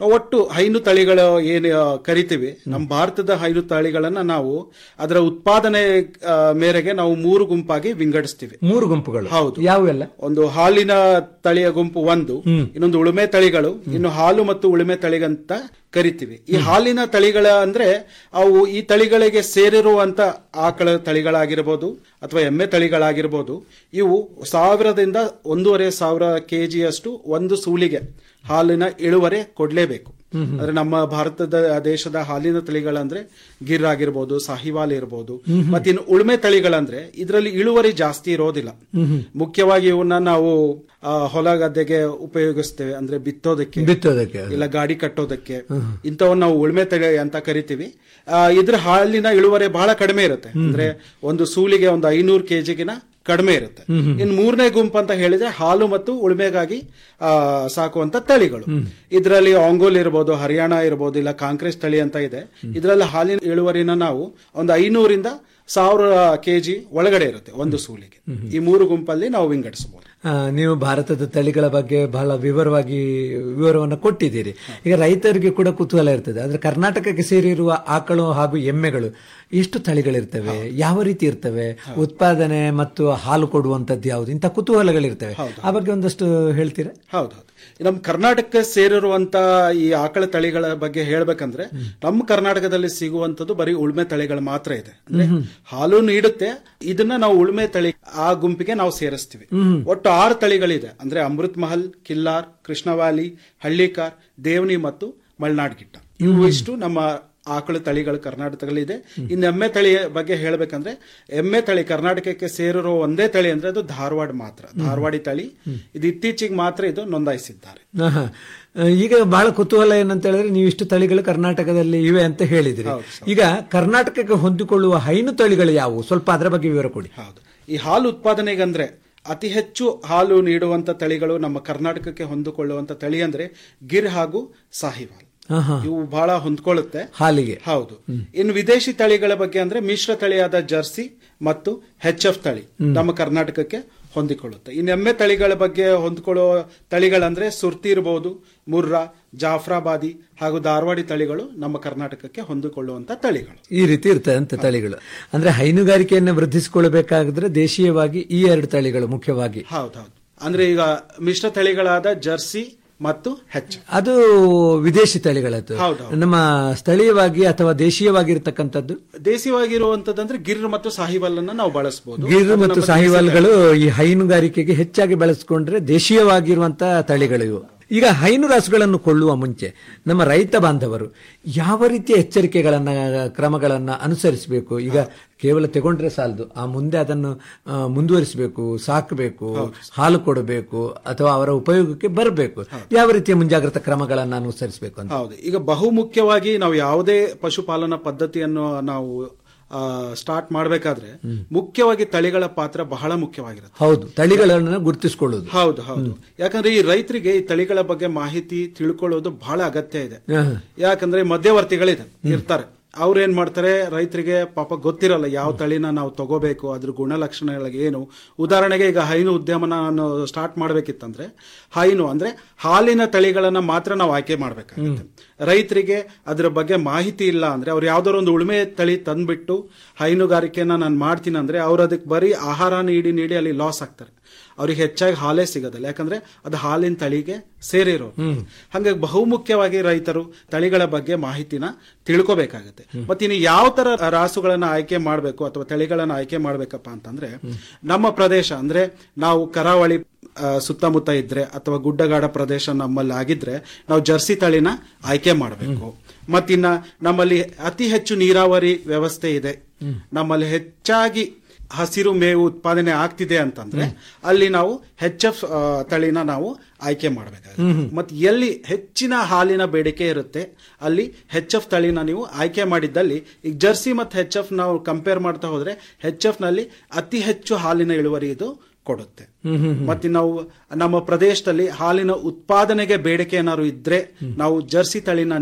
ಒಟ್ಟು ಹೈನು ತಳಿಗಳು ಏನು ಆ, ಕರಿತೀವಿ ನಮ್ಮ ಭಾರತದ ಹೈನು ತಳಿಗಳನ್ನ ನಾವು ಅದರ ಉತ್ಪಾದನೆ ಆ, ಮೇರೆಗೆ ನಾವು ಮೂರು ಗುಂಪಾಗಿ ವಿಂಗಡಿಸ್ತೀವಿ ಮೂರು ಗುಂಪುಗಳು ಹೌದು ಯಾವೆಲ್ಲ ಒಂದು ಹಾಲಿನ ತಳಿಯ ಗುಂಪು ಒಂದು ಇನ್ನೊಂದು ಉಳುಮೆ ತಳಿಗಳು ಇನ್ನು ಹಾಲು ಮತ್ತು ಉಳುಮೆ ತಳಿಗಂತ ಕರಿತೀವಿ ಈ ಹಾಲಿನ ತಳಿಗಳ ಅಂದ್ರೆ ಅವು ಈ ತಳಿಗಳಿಗೆ ಸೇರಿರುವಂತ ಆಕಳ ತಳಿಗಳಾಗಿರ್ಬೋದು ಅಥವಾ ಎಮ್ಮೆ ತಳಿಗಳಾಗಿರ್ಬೋದು ಇವು ಸಾವಿರದಿಂದ ಒಂದೂವರೆ ಸಾವಿರ ಕೆಜಿಯಷ್ಟು ಒಂದು ಸೂಲಿಗೆ ಹಾಲಿನ ಇಳುವರಿ ಕೊಡ್ಲೇಬೇಕು ಅಂದ್ರೆ ನಮ್ಮ ಭಾರತದ ದೇಶದ ಹಾಲಿನ ತಳಿಗಳಂದ್ರೆ ಗಿರ್ ಆಗಿರ್ಬೋದು ಸಾಹಿವಾಲ್ ಇರ್ಬೋದು ಮತ್ತಿನ್ನು ಉಳುಮೆ ತಳಿಗಳಂದ್ರೆ ಇದರಲ್ಲಿ ಇಳುವರಿ ಜಾಸ್ತಿ ಇರೋದಿಲ್ಲ ಮುಖ್ಯವಾಗಿ ಇವನ್ನ ನಾವು ಆ, ಹೊಲ ಗದ್ದೆಗೆ ಉಪಯೋಗಿಸ್ತೇವೆ ಅಂದ್ರೆ ಬಿತ್ತೋದಕ್ಕೆ ಬಿತ್ತೋದಕ್ಕೆ ಇಲ್ಲ ಗಾಡಿ ಕಟ್ಟೋದಕ್ಕೆ ಇಂಥವನ್ನ ನಾವು ಉಳುಮೆ ತಳಿ ಅಂತ ಕರಿತೀವಿ ಆ, ಇದ್ರ ಹಾಲಿನ ಇಳುವರಿ ಬಹಳ ಕಡಿಮೆ ಇರುತ್ತೆ ಅಂದ್ರೆ ಒಂದು ಸೂಲಿಗೆ ಒಂದು ಐನೂರು ಕೆಜಿಗಿನ ಕಡಿಮೆ ಇರುತ್ತೆ ಇನ್ನು ಮೂರನೇ ಗುಂಪು ಅಂತ ಹೇಳಿದ್ರೆ ಹಾಲು ಮತ್ತು ಉಳುಮೆಗಾಗಿ ಆ, ಸಾಕುವಂತ ತಳಿಗಳು ಇದರಲ್ಲಿ ಆಂಗೋಲ್ ಇರ್ಬೋದು ಹರಿಯಾಣ ಇರ್ಬೋದು ಇಲ್ಲ ಕಾಂಕ್ರೆಸ್ ತಳಿ ಅಂತ ಇದೆ ಇದರಲ್ಲಿ ಹಾಲಿನ ಇಳುವರಿನ ನಾವು ಒಂದು ಐನೂರಿಂದ ಸಾವಿರ ಕೆಜಿ ಒಳಗಡೆ ಇರುತ್ತೆ ಒಂದು ಸೂಲಿಗೆ ಈ ಮೂರು ಗುಂಪಲ್ಲಿ ನಾವು ವಿಂಗಡಿಸಬಹುದು ಆ, ನೀವು ಭಾರತದ ತಳಿಗಳ ಬಗ್ಗೆ ಬಹಳ ವಿವರವಾಗಿ ವಿವರವನ್ನು ಕೊಟ್ಟಿದ್ದೀರಿ ಈಗ ರೈತರಿಗೆ ಕೂಡ ಕುತೂಹಲ ಇರ್ತದೆ ಆದ್ರೆ ಕರ್ನಾಟಕಕ್ಕೆ ಸೇರಿರುವ ಆಕಳು ಹಾಗೂ ಎಮ್ಮೆಗಳು ಎಷ್ಟು ತಳಿಗಳಿರ್ತವೆ ಯಾವ ರೀತಿ ಇರ್ತವೆ ಉತ್ಪಾದನೆ ಮತ್ತು ಹಾಲು ಕೊಡುವಂತದ್ದು ಯಾವುದು ಇಂಥ ಕುತೂಹಲಗಳಿರ್ತವೆ ಆ ಬಗ್ಗೆ ಒಂದಷ್ಟು ಹೇಳ್ತೀರಾ ಹೌದೌದು ನಮ್ಮ ಕರ್ನಾಟಕಕ್ಕೆ ಸೇರಿರುವಂತ ಈ ಆಕಳ ತಳಿಗಳ ಬಗ್ಗೆ ಹೇಳ್ಬೇಕಂದ್ರೆ ನಮ್ಮ ಕರ್ನಾಟಕದಲ್ಲಿ ಸಿಗುವಂತದ್ದು ಬರೀ ಉಳ್ಮೆ ತಳಿಗಳು ಮಾತ್ರ ಇದೆ ಅಂದ್ರೆ ಹಾಲು ನೀಡುತ್ತೆ ಇದನ್ನ ನಾವು ಉಳ್ಮೆ ತಳಿ ಆ ಗುಂಪಿಗೆ ನಾವು ಸೇರಿಸ್ತೀವಿ ಒಟ್ಟು ಆರು ತಳಿಗಳಿದೆ ಅಂದ್ರೆ ಅಮೃತ್ ಮಹಲ್ ಕಿಲ್ಲಾರ್ ಕೃಷ್ಣವಾಲಿ ಹಳ್ಳಿಕಾರ್ ದೇವನಿ ಮತ್ತು ಮಲ್ನಾಡ್ ಗಿಟ್ಟ ಇವು ಇಷ್ಟು ನಮ್ಮ ಆಕಳ ತಳಿಗಳು ಕರ್ನಾಟಕದಲ್ಲಿ ಇದೆ ಇನ್ನು ಎಮ್ಮೆ ತಳಿ ಬಗ್ಗೆ ಹೇಳ್ಬೇಕಂದ್ರೆ ಎಮ್ಮೆ ತಳಿ ಕರ್ನಾಟಕಕ್ಕೆ ಸೇರಿರೋ ಒಂದೇ ತಳಿ ಅಂದ್ರೆ ಅದು ಧಾರವಾಡ ಮಾತ್ರ ಧಾರವಾಡಿ ತಳಿ ಇದು ಇತ್ತೀಚೆಗೆ ಮಾತ್ರ ಇದು ನೋಂದಾಯಿಸಿದ್ದಾರೆ ಆಹಾ. ಈಗ ಬಹಳ ಕುತೂಹಲ ಏನಂತ ಹೇಳಿದ್ರೆ ನೀವು ಇಷ್ಟು ತಳಿಗಳು ಕರ್ನಾಟಕದಲ್ಲಿ ಇವೆ ಅಂತ ಹೇಳಿದ್ರಿ ಈಗ ಕರ್ನಾಟಕಕ್ಕೆ ಹೊಂದಿಕೊಳ್ಳುವ ಹೈನು ತಳಿಗಳು ಯಾವುವು ಸ್ವಲ್ಪ ಅದರ ಬಗ್ಗೆ ವಿವರ ಕೊಡಿ ಈ ಹಾಲು ಉತ್ಪಾದನೆಗಂದ್ರೆ ಅತಿ ಹೆಚ್ಚು ಹಾಲು ನೀಡುವಂತ ತಳಿಗಳು ನಮ್ಮ ಕರ್ನಾಟಕಕ್ಕೆ ಹೊಂದಿಕೊಳ್ಳುವಂತ ತಳಿ ಅಂದ್ರೆ ಗಿರ್ ಹಾಗೂ ಸಾಹಿವಾಲ್ ಆಹಾ. ಇವು ಬಹಳ ಹೊಂದ್ಕೊಳ್ಳುತ್ತೆ ಹಾಲಿಗೆ ಹೌದು ಇನ್ನು ವಿದೇಶಿ ತಳಿಗಳ ಬಗ್ಗೆ ಅಂದ್ರೆ ಮಿಶ್ರ ತಳಿಯಾದ ಜರ್ಸಿ ಮತ್ತು ಹೆಚ್ ಎಫ್ ತಳಿ ನಮ್ಮ ಕರ್ನಾಟಕಕ್ಕೆ ಹೊಂದಿಕೊಳ್ಳುತ್ತೆ ಇನ್ನು ಎಮ್ಮೆ ತಳಿಗಳ ಬಗ್ಗೆ ಹೊಂದಿಕೊಳ್ಳುವ ತಳಿಗಳಂದ್ರೆ ಸುರ್ತಿ ಇರಬಹುದು ಮುರ್ರಾ ಜಾಫ್ರಾಬಾದಿ ಹಾಗೂ ಧಾರವಾಡಿ ತಳಿಗಳು ನಮ್ಮ ಕರ್ನಾಟಕಕ್ಕೆ ಹೊಂದಿಕೊಳ್ಳುವಂತ ತಳಿಗಳು ಈ ರೀತಿ ಇರ್ತದೆ ಅಂತ ತಳಿಗಳು ಅಂದ್ರೆ ಹೈನುಗಾರಿಕೆಯನ್ನು ವೃದ್ಧಿಸಿಕೊಳ್ಳಬೇಕಾದ್ರೆ ದೇಶೀಯವಾಗಿ ಈ ಎರಡು ತಳಿಗಳು ಮುಖ್ಯವಾಗಿ ಹೌದೌದು ಅಂದ್ರೆ ಈಗ ಮಿಶ್ರ ತಳಿಗಳಾದ ಜರ್ಸಿ ಮತ್ತು ಹೆಚ್ ಅದು ವಿದೇಶಿ ತಳಿಗಳದ್ದು ಹೌದು, ನಮ್ಮ ಸ್ಥಳೀಯವಾಗಿ ಅಥವಾ ದೇಶೀಯವಾಗಿ ಇರತಕ್ಕಂಥದ್ದು ದೇಶೀಯವಾಗಿರುವಂತದಂದ್ರೆ ಗಿರ್ ಮತ್ತು ಸಾಹಿವಾಲ್ ಅನ್ನ ನಾವು ಬಳಸಬಹುದು ಗಿರ್ ಮತ್ತು ಸಾಹಿವಾಲ್ಗಳು ಈ ಹೈನುಗಾರಿಕೆಗೆ ಹೆಚ್ಚಾಗಿ ಬಳಸಿಕೊಂಡ್ರೆ ದೇಶೀಯವಾಗಿರುವಂತಹ ತಳಿಗಳು ಇವು ಈಗ ಹೈನು ರಾಸುಗಳನ್ನು ಕೊಳ್ಳುವ ಮುಂಚೆ ನಮ್ಮ ರೈತ ಬಾಂಧವರು ಯಾವ ರೀತಿಯ ಎಚ್ಚರಿಕೆಗಳನ್ನ ಕ್ರಮಗಳನ್ನ ಅನುಸರಿಸಬೇಕು ಈಗ ಕೇವಲ ತಗೊಂಡ್ರೆ ಸಾಲದು ಆ ಮುಂದೆ ಅದನ್ನು ಆ, ಮುಂದುವರಿಸಬೇಕು ಸಾಕಬೇಕು ಹಾಲು ಕೊಡಬೇಕು ಅಥವಾ ಅವರ ಉಪಯೋಗಕ್ಕೆ ಬರಬೇಕು ಯಾವ ರೀತಿಯ ಮುಂಜಾಗ್ರತಾ ಕ್ರಮಗಳನ್ನು ಅನುಸರಿಸಬೇಕು ಅಂತ ಹೌದು ಈಗ ಬಹುಮುಖ್ಯವಾಗಿ ನಾವು ಯಾವುದೇ ಪಶುಪಾಲನಾ ಪದ್ಧತಿಯನ್ನು ನಾವು ಸ್ಟಾರ್ಟ್ ಮಾಡಬೇಕಾದ್ರೆ ಮುಖ್ಯವಾಗಿ ತಳಿಗಳ ಪಾತ್ರ ಬಹಳ ಮುಖ್ಯವಾಗಿರುತ್ತೆ ಹೌದು ತಳಿಗಳನ್ನು ಗುರುತಿಸಿಕೊಳ್ಳುವುದು ಹೌದು ಹೌದು ಯಾಕಂದ್ರೆ ಈ ರೈತರಿಗೆ ಈ ತಳಿಗಳ ಬಗ್ಗೆ ಮಾಹಿತಿ ತಿಳ್ಕೊಳ್ಳೋದು ಬಹಳ ಅಗತ್ಯ ಇದೆ ಆಹಾ. ಯಾಕಂದ್ರೆ ಮಧ್ಯವರ್ತಿಗಳಿದೆ ಇರ್ತಾರೆ ಅವ್ರು ಏನ್ ಮಾಡ್ತಾರೆ ರೈತರಿಗೆ ಪಾಪ ಗೊತ್ತಿರಲ್ಲ ಯಾವ ತಳಿನ ನಾವು ತಗೋಬೇಕು ಅದ್ರ ಗುಣಲಕ್ಷಣಗಳು ಏನು ಉದಾಹರಣೆಗೆ ಈಗ ಹೈನು ಉದ್ಯಮನ ನಾನು ಸ್ಟಾರ್ಟ್ ಮಾಡ್ಬೇಕಿತ್ತಂದ್ರೆ ಹೈನು ಅಂದ್ರೆ ಹಾಲಿನ ತಳಿಗಳನ್ನ ಮಾತ್ರ ನಾವು ಆಯ್ಕೆ ಮಾಡ್ಬೇಕಾಗುತ್ತೆ ರೈತರಿಗೆ ಅದ್ರ ಬಗ್ಗೆ ಮಾಹಿತಿ ಇಲ್ಲ ಅಂದ್ರೆ ಅವ್ರು ಯಾವ್ದಾದ್ರು ಒಂದು ಉಳುಮೆ ತಳಿ ತಂದ್ಬಿಟ್ಟು ಹೈನುಗಾರಿಕೆನ ನಾನು ಮಾಡ್ತೀನಿ ಅಂದ್ರೆ ಅವ್ರು ಅದಕ್ಕೆ ಬರೀ ಆಹಾರ ನೀಡಿ ನೀಡಿ ಅಲ್ಲಿ ಲಾಸ್ ಆಗ್ತಾರೆ ಅವ್ರಿಗೆ ಹೆಚ್ಚಾಗಿ ಹಾಲೇ ಸಿಗೋದಿಲ್ಲ ಯಾಕಂದ್ರೆ ಅದು ಹಾಲಿನ ತಳಿಗೆ ಸೇರಿರೋ ಹಂಗಾಗಿ ಬಹುಮುಖ್ಯವಾಗಿ ರೈತರು ತಳಿಗಳ ಬಗ್ಗೆ ಮಾಹಿತಿನ ತಿಳ್ಕೋಬೇಕಾಗುತ್ತೆ ಮತ್ತೆ ಇನ್ನು ಯಾವ ತರ ರಾಸುಗಳನ್ನ ಆಯ್ಕೆ ಮಾಡಬೇಕು ಅಥವಾ ತಳಿಗಳನ್ನ ಆಯ್ಕೆ ಮಾಡ್ಬೇಕಪ್ಪ ಅಂತಂದ್ರೆ ನಮ್ಮ ಪ್ರದೇಶ ಅಂದ್ರೆ ನಾವು ಕರಾವಳಿ ಆ, ಸುತ್ತಮುತ್ತ ಇದ್ರೆ ಅಥವಾ ಗುಡ್ಡಗಾಡ ಪ್ರದೇಶ ನಮ್ಮಲ್ಲಿ ಆಗಿದ್ರೆ ನಾವು ಜರ್ಸಿ ತಳಿನ ಆಯ್ಕೆ ಮಾಡಬೇಕು ಮತ್ತಿನ್ನ ನಮ್ಮಲ್ಲಿ ಅತಿ ಹೆಚ್ಚು ನೀರಾವರಿ ವ್ಯವಸ್ಥೆ ಇದೆ ನಮ್ಮಲ್ಲಿ ಹೆಚ್ಚಾಗಿ ಹಸಿರು ಮೇವು ಉತ್ಪಾದನೆ ಆಗ್ತಿದೆ ಅಂತಂದ್ರೆ ಅಲ್ಲಿ ನಾವು ಹೆಚ್ ಎಫ್ ತಳಿನ ನಾವು ಆಯ್ಕೆ ಮಾಡಬೇಕಾಗುತ್ತೆ ಮತ್ತೆ ಎಲ್ಲಿ ಹೆಚ್ಚಿನ ಹಾಲಿನ ಬೇಡಿಕೆ ಇರುತ್ತೆ ಅಲ್ಲಿ ಹೆಚ್ ಎಫ್ ತಳಿನ ನೀವು ಆಯ್ಕೆ ಮಾಡಿದ್ದಲ್ಲಿ ಈಗ ಜರ್ಸಿ ಮತ್ತು ಹೆಚ್ ಎಫ್ ನಾವು ಕಂಪೇರ್ ಮಾಡ್ತಾ ಹೋದ್ರೆ ಹೆಚ್ ಎಫ್ ನಲ್ಲಿ ಅತಿ ಹೆಚ್ಚು ಹಾಲಿನ ಇಳುವರಿ ಇದು ಕೊಡುತ್ತೆ ಮತ್ತೆ ನಾವು ನಮ್ಮ ಪ್ರದೇಶದಲ್ಲಿ ಹಾಲಿನ ಉತ್ಪಾದನೆಗೆ ಬೇಡಿಕೆ ಏನಾದ್ರು ಇದ್ರೆ ನಾವು ಜರ್ಸಿ ತಳಿನ ನೀವು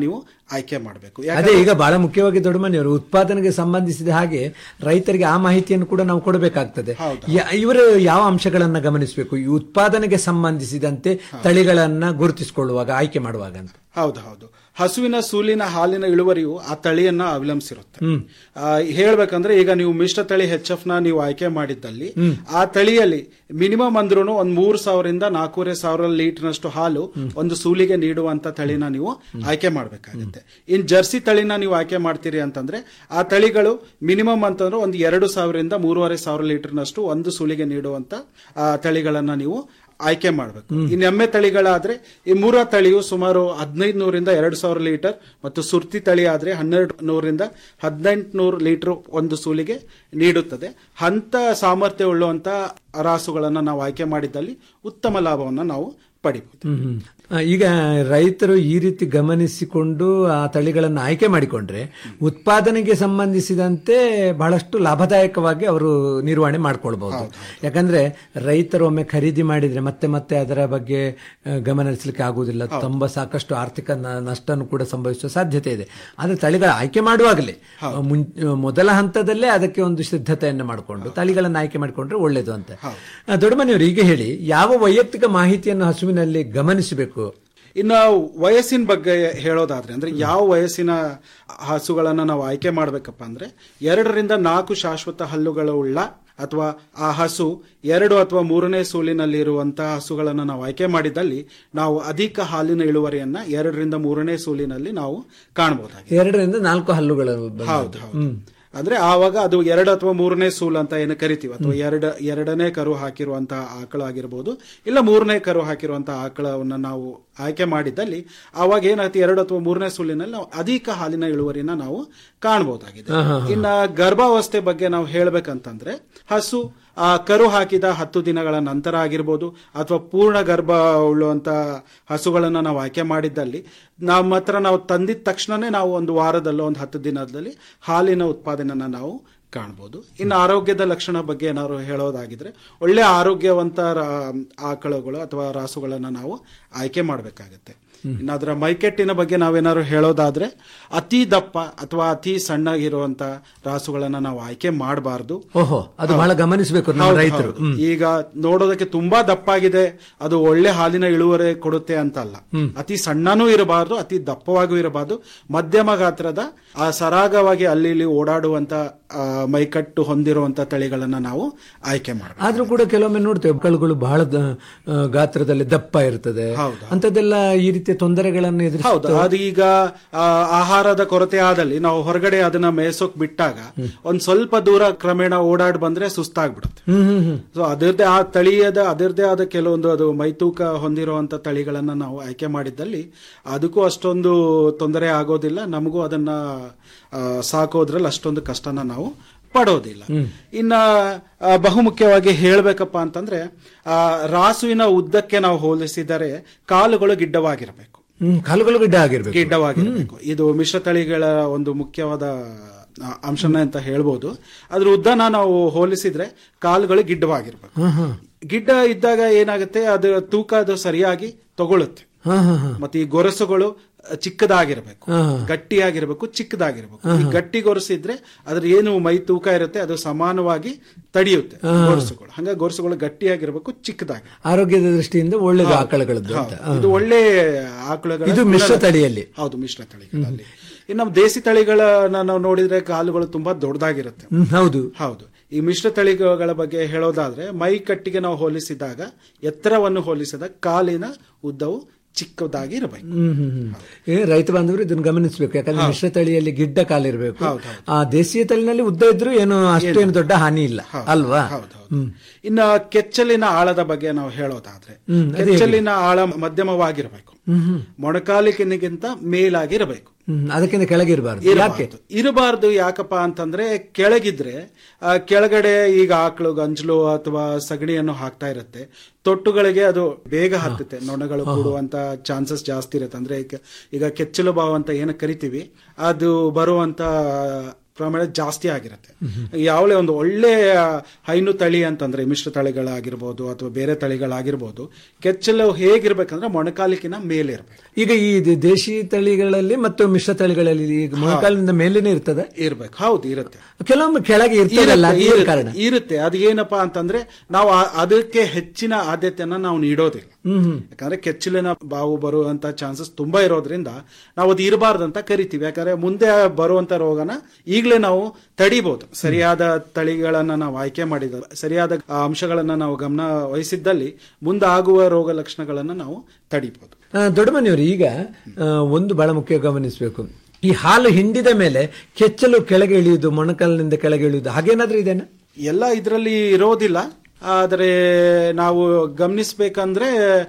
ಆಯ್ಕೆ ಮಾಡಬೇಕು ಅದೇ ಈಗ ಬಹಳ ಮುಖ್ಯವಾಗಿ ದೊಡ್ಡಮನೆಯವರು ಉತ್ಪಾದನೆಗೆ ಸಂಬಂಧಿಸಿದ ಹಾಗೆ ರೈತರಿಗೆ ಆ ಮಾಹಿತಿಯನ್ನು ಕೂಡ ನಾವು ಕೊಡಬೇಕಾಗ್ತದೆ ಯ- ಇವರು ಯಾವ ಅಂಶಗಳನ್ನ ಗಮನಿಸಬೇಕು ಈ ಉತ್ಪಾದನೆಗೆ ಸಂಬಂಧಿಸಿದಂತೆ ತಳಿಗಳನ್ನ ಗುರುತಿಸಿಕೊಳ್ಳುವಾಗ ಆಯ್ಕೆ ಮಾಡುವಾಗ ಅಂತ ಹೌದು ಹೌದು ಹಸುವಿನ ಸೂಲಿನ ಹಾಲಿನ ಇಳುವರಿಯು ಆ ತಳಿಯನ್ನ ಅವಲಂಬಿಸಿರುತ್ತೆ ಹ್ಮ್ ಆ, ಹೇಳ್ಬೇಕಂದ್ರೆ ಈಗ ನೀವು ಮಿಶ್ರ ತಳಿ ಹೆಚ್ ಎಫ್ ನ ನೀವು ಆಯ್ಕೆ ಮಾಡಿದ್ದಲ್ಲಿ ಆ ತಳಿಯಲ್ಲಿ ಮಿನಿಮಮ್ ಅಂದ್ರೂ ಒಂದ್ ಮೂರ್ ಸಾವಿರದಿಂದ ನಾಲ್ಕೂವರೆ ಸಾವಿರ ಲೀಟರ್ನಷ್ಟು ಹಾಲು ಒಂದು ಸೂಲಿಗೆ ನೀಡುವಂತ ತಳಿನ ನೀವು ಆಯ್ಕೆ ಮಾಡಬೇಕಾಗುತ್ತೆ ಇನ್ ಜರ್ಸಿ ತಳಿನ ನೀವು ಆಯ್ಕೆ ಮಾಡ್ತೀರಿ ಅಂತಂದ್ರೆ ಆ ತಳಿಗಳು ಮಿನಿಮಮ್ ಅಂತಂದ್ರೆ ಒಂದು ಎರಡು ಸಾವಿರದಿಂದ ಮೂರುವರೆ ಸಾವಿರ ಲೀಟರ್ನಷ್ಟು ಒಂದು ಸೂಲಿಗೆ ನೀಡುವಂತ ಆ, ತಳಿಗಳನ್ನ ನೀವು ಆಯ್ಕೆ ಮಾಡಬೇಕು ಇನ್ನು ಎಮ್ಮೆ ತಳಿಗಳಾದ್ರೆ ಈ ಮೂರ ತಳಿಯು ಸುಮಾರು ಹದಿನೈದು ನೂರಿಂದ ಎರಡು ಸಾವಿರ ಲೀಟರ್ ಮತ್ತು ಸುರ್ತಿ ತಳಿ ಆದ್ರೆ ಹನ್ನೆರಡು ನೂರಿಂದ ಹದಿನೆಂಟು ನೂರು ಲೀಟರ್ ಒಂದು ಸೂಲಿಗೆ ನೀಡುತ್ತದೆ ಅಂತ ಸಾಮರ್ಥ್ಯ ಉಳ್ಳುವಂತ ರಾಸುಗಳನ್ನ ನಾವು ಆಯ್ಕೆ ಮಾಡಿದ್ದಲ್ಲಿ ಉತ್ತಮ ಲಾಭವನ್ನ ನಾವು ಪಡಿಬಹುದು ಹ್ಮ್, ಹ್ಮ್. ಆ, ಈಗ ರೈತರು ಈ ರೀತಿ ಗಮನಿಸಿಕೊಂಡು ಆ ತಳಿಗಳನ್ನು ಆಯ್ಕೆ ಮಾಡಿಕೊಂಡ್ರೆ ಉತ್ಪಾದನೆಗೆ ಸಂಬಂಧಿಸಿದಂತೆ ಬಹಳಷ್ಟು ಲಾಭದಾಯಕವಾಗಿ ಅವರು ನಿರ್ವಹಣೆ ಮಾಡ್ಕೊಳ್ಬಹುದು ಯಾಕಂದ್ರೆ ರೈತರು ಒಮ್ಮೆ ಖರೀದಿ ಮಾಡಿದ್ರೆ ಮತ್ತೆ ಮತ್ತೆ ಅದರ ಬಗ್ಗೆ ಆ, ಗಮನ ಹರಿಸಲಿಕ್ಕೆ ಆಗುವುದಿಲ್ಲ ತುಂಬಾ ಸಾಕಷ್ಟು ಆರ್ಥಿಕ ನ- ನಷ್ಟನು ಕೂಡ ಸಂಭವಿಸುವ ಸಾಧ್ಯತೆ ಇದೆ ಆದ್ರೆ ತಳಿಗಳ ಆಯ್ಕೆ ಮಾಡುವಾಗಲೇ ಆ, ಮುಂ- ಮೊದಲ ಹಂತದಲ್ಲೇ ಅದಕ್ಕೆ ಒಂದು ಸಿದ್ಧತೆಯನ್ನು ಮಾಡಿಕೊಂಡು ತಳಿಗಳನ್ನು ಆಯ್ಕೆ ಮಾಡಿಕೊಂಡ್ರೆ ಒಳ್ಳೇದು ಅಂತ ಆ, ದೊಡ್ಡಮನೆಯವರು ಈಗ ಹೇಳಿ ಯಾವ ವೈಯಕ್ತಿಕ ಮಾಹಿತಿಯನ್ನು ಹಸುವಿನಲ್ಲಿ ಗಮನಿಸಬೇಕು ಇನ್ನು ವಯಸ್ಸಿನ ಬಗ್ಗೆ ಹೇಳೋದಾದ್ರೆ ಅಂದ್ರೆ ಯಾವ ವಯಸ್ಸಿನ ಹಸುಗಳನ್ನ ನಾವು ಆಯ್ಕೆ ಮಾಡ್ಬೇಕಪ್ಪ ಅಂದ್ರೆ ಎರಡರಿಂದ ನಾಲ್ಕು ಶಾಶ್ವತ ಹಲ್ಲುಗಳು ಉಳ್ಳ ಅಥವಾ ಆ ಹಸು ಎರಡು ಅಥವಾ ಮೂರನೇ ಸೂಲಿನಲ್ಲಿ ಇರುವಂತಹ ಹಸುಗಳನ್ನು ನಾವು ಆಯ್ಕೆ ಮಾಡಿದಲ್ಲಿ ನಾವು ಅಧಿಕ ಹಾಲಿನ ಇಳುವರಿಯನ್ನ ಎರಡರಿಂದ ಮೂರನೇ ಸೂಲಿನಲ್ಲಿ ನಾವು ಕಾಣಬಹುದಾಗಿದೆ ಎರಡರಿಂದ ನಾಲ್ಕು ಹಲ್ಲುಗಳು ಬಂದದ್ದು. ಹೌದು ಹೌದು ಹ್ಮ್. ಅಂದ್ರೆ ಆವಾಗ ಅದು ಎರಡು ಅಥವಾ ಮೂರನೇ ಸೂಲ್ ಅಂತ ಏನು ಕರಿತೀವಿ ಅಥವಾ ಎರಡ ಎರಡನೇ ಕರು ಹಾಕಿರುವಂತಹ ಆಕಳ ಆಗಿರ್ಬೋದು ಇಲ್ಲ ಮೂರನೇ ಕರು ಹಾಕಿರುವಂತಹ ಆಕಳವನ್ನ ನಾವು ಆಯ್ಕೆ ಮಾಡಿದ್ದಲ್ಲಿ ಆವಾಗ ಏನಾಗುತ್ತೆ ಎರಡು ಅಥವಾ ಮೂರನೇ ಸೂಲಿನಲ್ಲಿ ನಾವು ಅಧಿಕ ಹಾಲಿನ ಇಳುವರಿನ ನಾವು ಕಾಣಬಹುದಾಗಿದೆ ಹಾ, ಹಾ, ಹಾ. ಇನ್ನ ಗರ್ಭಾವಸ್ಥೆ ಬಗ್ಗೆ ನಾವು ಹೇಳ್ಬೇಕಂತಂದ್ರೆ ಹಸು ಆ ಕರು ಹಾಕಿದ ಹತ್ತು ದಿನಗಳ ನಂತರ ಆಗಿರ್ಬೋದು ಅಥವಾ ಪೂರ್ಣ ಗರ್ಭ ಉಳ್ಳುವಂತ ಹಸುಗಳನ್ನ ನಾವು ಆಯ್ಕೆ ಮಾಡಿದ್ದಲ್ಲಿ ನಮ್ಮ ಹತ್ರ ನಾವು ತಂದಿದ ತಕ್ಷಣನೇ ನಾವು ಒಂದು ವಾರದಲ್ಲೋ ಒಂದು ಹತ್ತು ದಿನದಲ್ಲಿ ಹಾಲಿನ ಉತ್ಪಾದನೆಯನ್ನ ನಾವು ಕಾಣ್ಬೋದು ಇನ್ನು ಆರೋಗ್ಯದ ಲಕ್ಷಣ ಬಗ್ಗೆ ಏನಾದ್ರು ಹೇಳೋದಾಗಿದ್ರೆ ಒಳ್ಳೆ ಆರೋಗ್ಯವಂತ ರಾ- ಆಕಳುಗಳು ಅಥವಾ ರಾಸುಗಳನ್ನ ನಾವು ಆಯ್ಕೆ ಮಾಡಬೇಕಾಗತ್ತೆ ಇನ್ನು ಅದರ ಮೈಕೆಟ್ಟಿನ ಬಗ್ಗೆ ನಾವೇನಾದ್ರು ಹೇಳೋದಾದ್ರೆ ಅತಿ ದಪ್ಪ ಅಥವಾ ಅತಿ ಸಣ್ಣಗಿರುವಂತ ರಾಸುಗಳನ್ನ ನಾವು ಆಯ್ಕೆ ಮಾಡಬಾರ್ದು ಓಹೋ ಅದು ಬಹಳ ಗಮನಿಸಬೇಕು ನಮ್ಮ ರೈತರು ಹ್ಮ್. ಈಗ ನೋಡೋದಕ್ಕೆ ತುಂಬಾ ದಪ್ಪಾಗಿದೆ ಅದು ಒಳ್ಳೆ ಹಾಲಿನ ಇಳುವರಿ ಕೊಡುತ್ತೆ ಅಂತಲ್ಲ ಹ್ಮ್. ಅತಿ ಸಣ್ಣನೂ ಇರಬಾರ್ದು ಅತಿ ದಪ್ಪವಾಗೂ ಇರಬಾರ್ದು ಮಧ್ಯಮ ಗಾತ್ರದ ಆ ಸರಾಗವಾಗಿ ಅಲ್ಲಿ ಇಲ್ಲಿ ಓಡಾಡುವಂತ ಆ, ಮೈಕಟ್ಟು ಹೊಂದಿರುವಂತ ತಳಿಗಳನ್ನ ನಾವು ಆಯ್ಕೆ ಮಾಡಬೇಕು ಆದ್ರೂ ಕೂಡ ಕೆಲವೊಮ್ಮೆ ನೋಡ್ತೇವೆ ಕಳುಗಳು ಬಹಳ ದ- ಆ, ಗಾತ್ರದಲ್ಲಿ ದಪ್ಪ ಇರ್ತದೆ ಅಂತದೆಲ್ಲ ಈ ರೀತಿಯ ತೊಂದರೆಗಳನ್ನು ಹೌದು ಎದುರಿಸುತ್ತೆ ಅದು ಈಗ ಆ, ಆಹಾರದ ಕೊರತೆ ಆದಲ್ಲಿ ನಾವು ಹೊರಗಡೆ ಅದನ್ನ ಮೇಯ್ಸೋಕ್ ಬಿಟ್ಟಾಗ ಒಂದ್ ಸ್ವಲ್ಪ ದೂರ ಕ್ರಮೇಣ ಓಡಾಡ್ ಬಂದ್ರೆ ಸುಸ್ತಾಗ್ಬಿಡುತ್ತೆ ಹ್ಮ್ ಹ್ಮ್ ಹ್ಮ್ ಸೊ ಅದರದ್ದೇ ಆ ತಳಿಯದ ಅದರದ್ದೇ ಆದ ಕೆಲವೊಂದು ಅದು ಮೈತೂಕ ಹೊಂದಿರುವಂತ ತಳಿಗಳನ್ನ ನಾವು ಆಯ್ಕೆ ಮಾಡಿದ್ದಲ್ಲಿ ಅದಕ್ಕೂ ಅಷ್ಟೊಂದು ತೊಂದರೆ ಆಗೋದಿಲ್ಲ ನಮಗೂ ಅದನ್ನ ಆ, ಸಾಕೋದ್ರಲ್ಲಿ ಅಷ್ಟೊಂದು ಕಷ್ಟನ ನಾವು ಪಡೋದಿಲ್ಲ ಇನ್ನ ಆ, ಬಹುಮುಖ್ಯವಾಗಿ ಹೇಳ್ಬೇಕಪ್ಪ ಅಂತಂದ್ರೆ ಆ, ರಾಸುವಿನ ಉದ್ದಕ್ಕೆ ನಾವು ಹೋಲಿಸಿದರೆ ಕಾಲುಗಳು ಗಿಡ್ಡವಾಗಿರಬೇಕು ಹ್ಮ್ ಕಾಲುಗಳು ಗಿಡ್ಡ ಆಗಿರ್ಬೇಕು ಗಿಡ್ಡವಾಗಿರಬೇಕು ಇದು ಮಿಶ್ರ ತಳಿಗಳ ಒಂದು ಮುಖ್ಯವಾದ ಆ, ಅಂಶನ ಅಂತ ಹೇಳ್ಬೋದು ಅದ್ರ ಉದ್ದನ ನಾವು ಹೋಲಿಸಿದ್ರೆ ಕಾಲುಗಳು ಗಿಡ್ಡವಾಗಿರ್ಬೇಕು ಹಾ ಹಾ ಗಿಡ್ಡ ಇದ್ದಾಗ ಏನಾಗುತ್ತೆ ಅದು ತೂಕ ಅದು ಸರಿಯಾಗಿ ತಗೊಳುತ್ತೆ ಹಾ ಹಾ ಹಾ ಮತ್ತೆ ಈ ಗೊರಸುಗಳು ಅ, ಚಿಕ್ಕದಾಗಿರ್ಬೇಕು ಹಾ. ಗಟ್ಟಿಯಾಗಿರ್ಬೇಕು ಚಿಕ್ಕದಾಗಿರ್ಬೇಕು ಈ ಗಟ್ಟಿ ಗೊರಸಿದ್ರೆ ಅದ್ರ ಏನು ಮೈ ತೂಕ ಇರುತ್ತೆ ಅದು ಸಮಾನವಾಗಿ ತಡೆಯುತ್ತೆ ಹಾ. ಗೊರಸುಗಳು ಹಂಗಾಗಿ ಗೊರಸುಗಳು ಗಟ್ಟಿಯಾಗಿರ್ಬೇಕು ಚಿಕ್ಕದಾಗಿ ಆರೋಗ್ಯದ ದೃಷ್ಟಿಯಿಂದ ಒಳ್ಳೇದು ಹೌದು. ಆಕಳಗಳದ್ದು ಅಂತ ಹೌದು. ಇದು ಒಳ್ಳೆ ಆಕಳುಗಳ ಇದು ಮಿಶ್ರ ತಳಿಯಲ್ಲಿ ಹೌದು ಮಿಶ್ರ ತಳಿಗಳಲ್ಲಿ ಇನ್ನು ನಮ್ಮ ದೇಸಿ ತಳಿಗಳನ್ನ ನಾವು ನೋಡಿದ್ರೆ ಕಾಲುಗಳು ತುಂಬಾ ದೊಡ್ಡದಾಗಿರುತ್ತೆ ಹ್ಮ್, ಹೌದು ಹೌದು ಈ ಮಿಶ್ರ ತಳಿಗಳ ಬಗ್ಗೆ ಹೇಳೋದಾದ್ರೆ ಮೈ ಕಟ್ಟಿಗೆ ನಾವು ಹೋಲಿಸಿದಾಗ ಎತ್ತರವನ್ನು ಹೋಲಿಸಿದಾಗ ಕಾಲಿನ ಉದ್ದವು ಚಿಕ್ಕದಾಗಿ ಇರಬೇಕು ಹ್ಮ್ ಹ್ಮ್ ಹ್ಮ್. ಏ ರೈತ ಬಾಂಧವರು ಇದನ್ನು ಗಮನಿಸಬೇಕು ಯಾಕಂದ್ರೆ ಮಿಶ್ರ ತಳಿಯಲ್ಲಿ ಗಿಡ್ಡ ಕಾಲಿರಬೇಕು ಹೌದು, ಹೌದು. ಆ ದೇಶೀಯ ತಳಿನಲ್ಲಿ ಉದ್ದ ಇದ್ರೂ ಏನು ಅಷ್ಟೇನು ದೊಡ್ಡ ಹಾನಿ ಇಲ್ಲ ಅಲ್ವಾ ಹ್ಮ್ ಇನ್ನು ಕೆಚ್ಚಲಿನ ಆಳದ ಬಗ್ಗೆ ನಾವು ಹೇಳೋದಾದ್ರೆ ಹ್ಮ್, ಅದೇ ಹೇಗೆ? ಕೆಚ್ಚಲಿನ ಆಳ ಮಧ್ಯಮವಾಗಿರಬೇಕು ಹ್ಮ್ ಹ್ಮ್ ಮೊಣಕಾಲಿಕಿನಿಗಿಂತ ಮೇಲಾಗಿರಬೇಕು ಹ್ಮ್ ಅದಕ್ಕಿಂತ ಕೆಳಗಿರಬಾರ್ದು ಯಾಕೆ ಇರಬಾರ್ದು ಇರಬಾರ್ದು ಯಾಕಪ್ಪ ಅಂತಂದ್ರೆ ಕೆಳಗಿದ್ರೆ ಆ, ಕೆಳಗಡೆ ಈಗ ಆಕಳು ಗಂಜಲು ಅಥವಾ ಸಗಣಿಯನ್ನು ಹಾಕ್ತಾ ಇರುತ್ತೆ ತೊಟ್ಟುಗಳಿಗೆ ಅದು ಬೇಗ ಹತ್ತುತ್ತೆ ನೊಣಗಳು ಕೂಡುವಂತ ಚಾನ್ಸಸ್ ಜಾಸ್ತಿ ಇರುತ್ತೆ ಅಂದ್ರೆ ಈಗ- ಈಗ ಕೆಚ್ಚಲು ಬಾವು ಅಂತ ಏನು ಕರಿತೀವಿ ಅದು ಬರುವಂತ ಪ್ರಮಾಣ ಜಾಸ್ತಿ ಆಗಿರುತ್ತೆ ಯಾವಳೆ ಒಂದು ಒಳ್ಳೆ ಹೈನು ತಳಿ ಅಂತಂದ್ರೆ ಮಿಶ್ರ ತಳಿಗಳಾಗಿರ್ಬೋದು ಅಥವಾ ಬೇರೆ ತಳಿಗಳಾಗಿರ್ಬೋದು ಕೆಚ್ಚಲು ಹೇಗಿರ್ಬೇಕಂದ್ರೆ ಮೊಣಕಾಲಿಕಿನ ಮೇಲೆ ಇರಬೇಕು ಈಗ ಈ ದೇ- ದೇಶಿ ತಳಿಗಳಲ್ಲಿ ಮತ್ತು ಮಿಶ್ರ ತಳಿಗಳಲ್ಲಿ ಈಗ ಮೊಣಕಾಲಿನಿಂದ ಮೇಲೇನೆ ಇರ್ತದೆ ಇರ್ಬೇಕು ಹೌದು ಇರುತ್ತೆ ಕೆಲವೊಮ್ಮೆ ಕೆಳಗೆ ಇರ್ತದಲ್ಲ ಇರುತ್ತೆ, ಅದೇನ್ ಇರುತ್ತೆ, ಕಾರಣ ಇರುತ್ತೆ ಅದು ಏನಪ್ಪಾ ಅಂತಂದ್ರೆ ನಾವು ಆ- ಅದಕ್ಕೆ ಹೆಚ್ಚಿನ ಆದ್ಯತೆಯನ್ನ ನಾವು ನೀಡೋದಿಲ್ಲ ಹ್ಮ್ ಹ್ಮ್ ಯಾಕಂದ್ರೆ ಕೆಚ್ಚಲಿನ ಬಾವು ಬರುವಂತ ಚಾನ್ಸಸ್ ತುಂಬಾ ಇರೋದ್ರಿಂದ ನಾವು ಅದು ಇರಬಾರ್ದಂತ ಕರಿತೀವಿ ಯಾಕಂದ್ರೆ ಮುಂದೆ ಬರುವಂತ ರೋಗನ ಈಗಲೇ ನಾವು ತಡಿಬಹುದು ಸರಿಯಾದ ತಳಿಗಳನ್ನ ನಾವು ಆಯ್ಕೆ ಮಾಡಿದ ಸರಿಯಾದ ಆ, ಅಂಶಗಳನ್ನ ನಾವು ಗಮನ ವಹಿಸಿದ್ದಲ್ಲಿ ಮುಂದೆ ಆಗುವ ರೋಗ ಲಕ್ಷಣಗಳನ್ನ ನಾವು ತಡಿಬಹುದು ಆ, ದೊಡ್ಡಮನೆಯವರು ಈಗ ಆ, ಒಂದು ಬಹಳ ಮುಖ್ಯ ಗಮನಿಸಬೇಕು ಈ ಹಾಲು ಹಿಂಡಿದ ಮೇಲೆ ಕೆಚ್ಚಲು ಕೆಳಗೆ ಇಳಿಯುವುದು ಮೊಣಕಾಲಿನಿಂದ ಕೆಳಗೆ ಇಳಿಯುವುದು ಹಾಗೇನಾದ್ರೂ ಇದೆನಾ ಎಲ್ಲ ಇದರಲ್ಲಿ ಇರೋದಿಲ್ಲ ಆದರೆ ನಾವು ಗಮನಿಸಬೇಕಂದ್ರೆ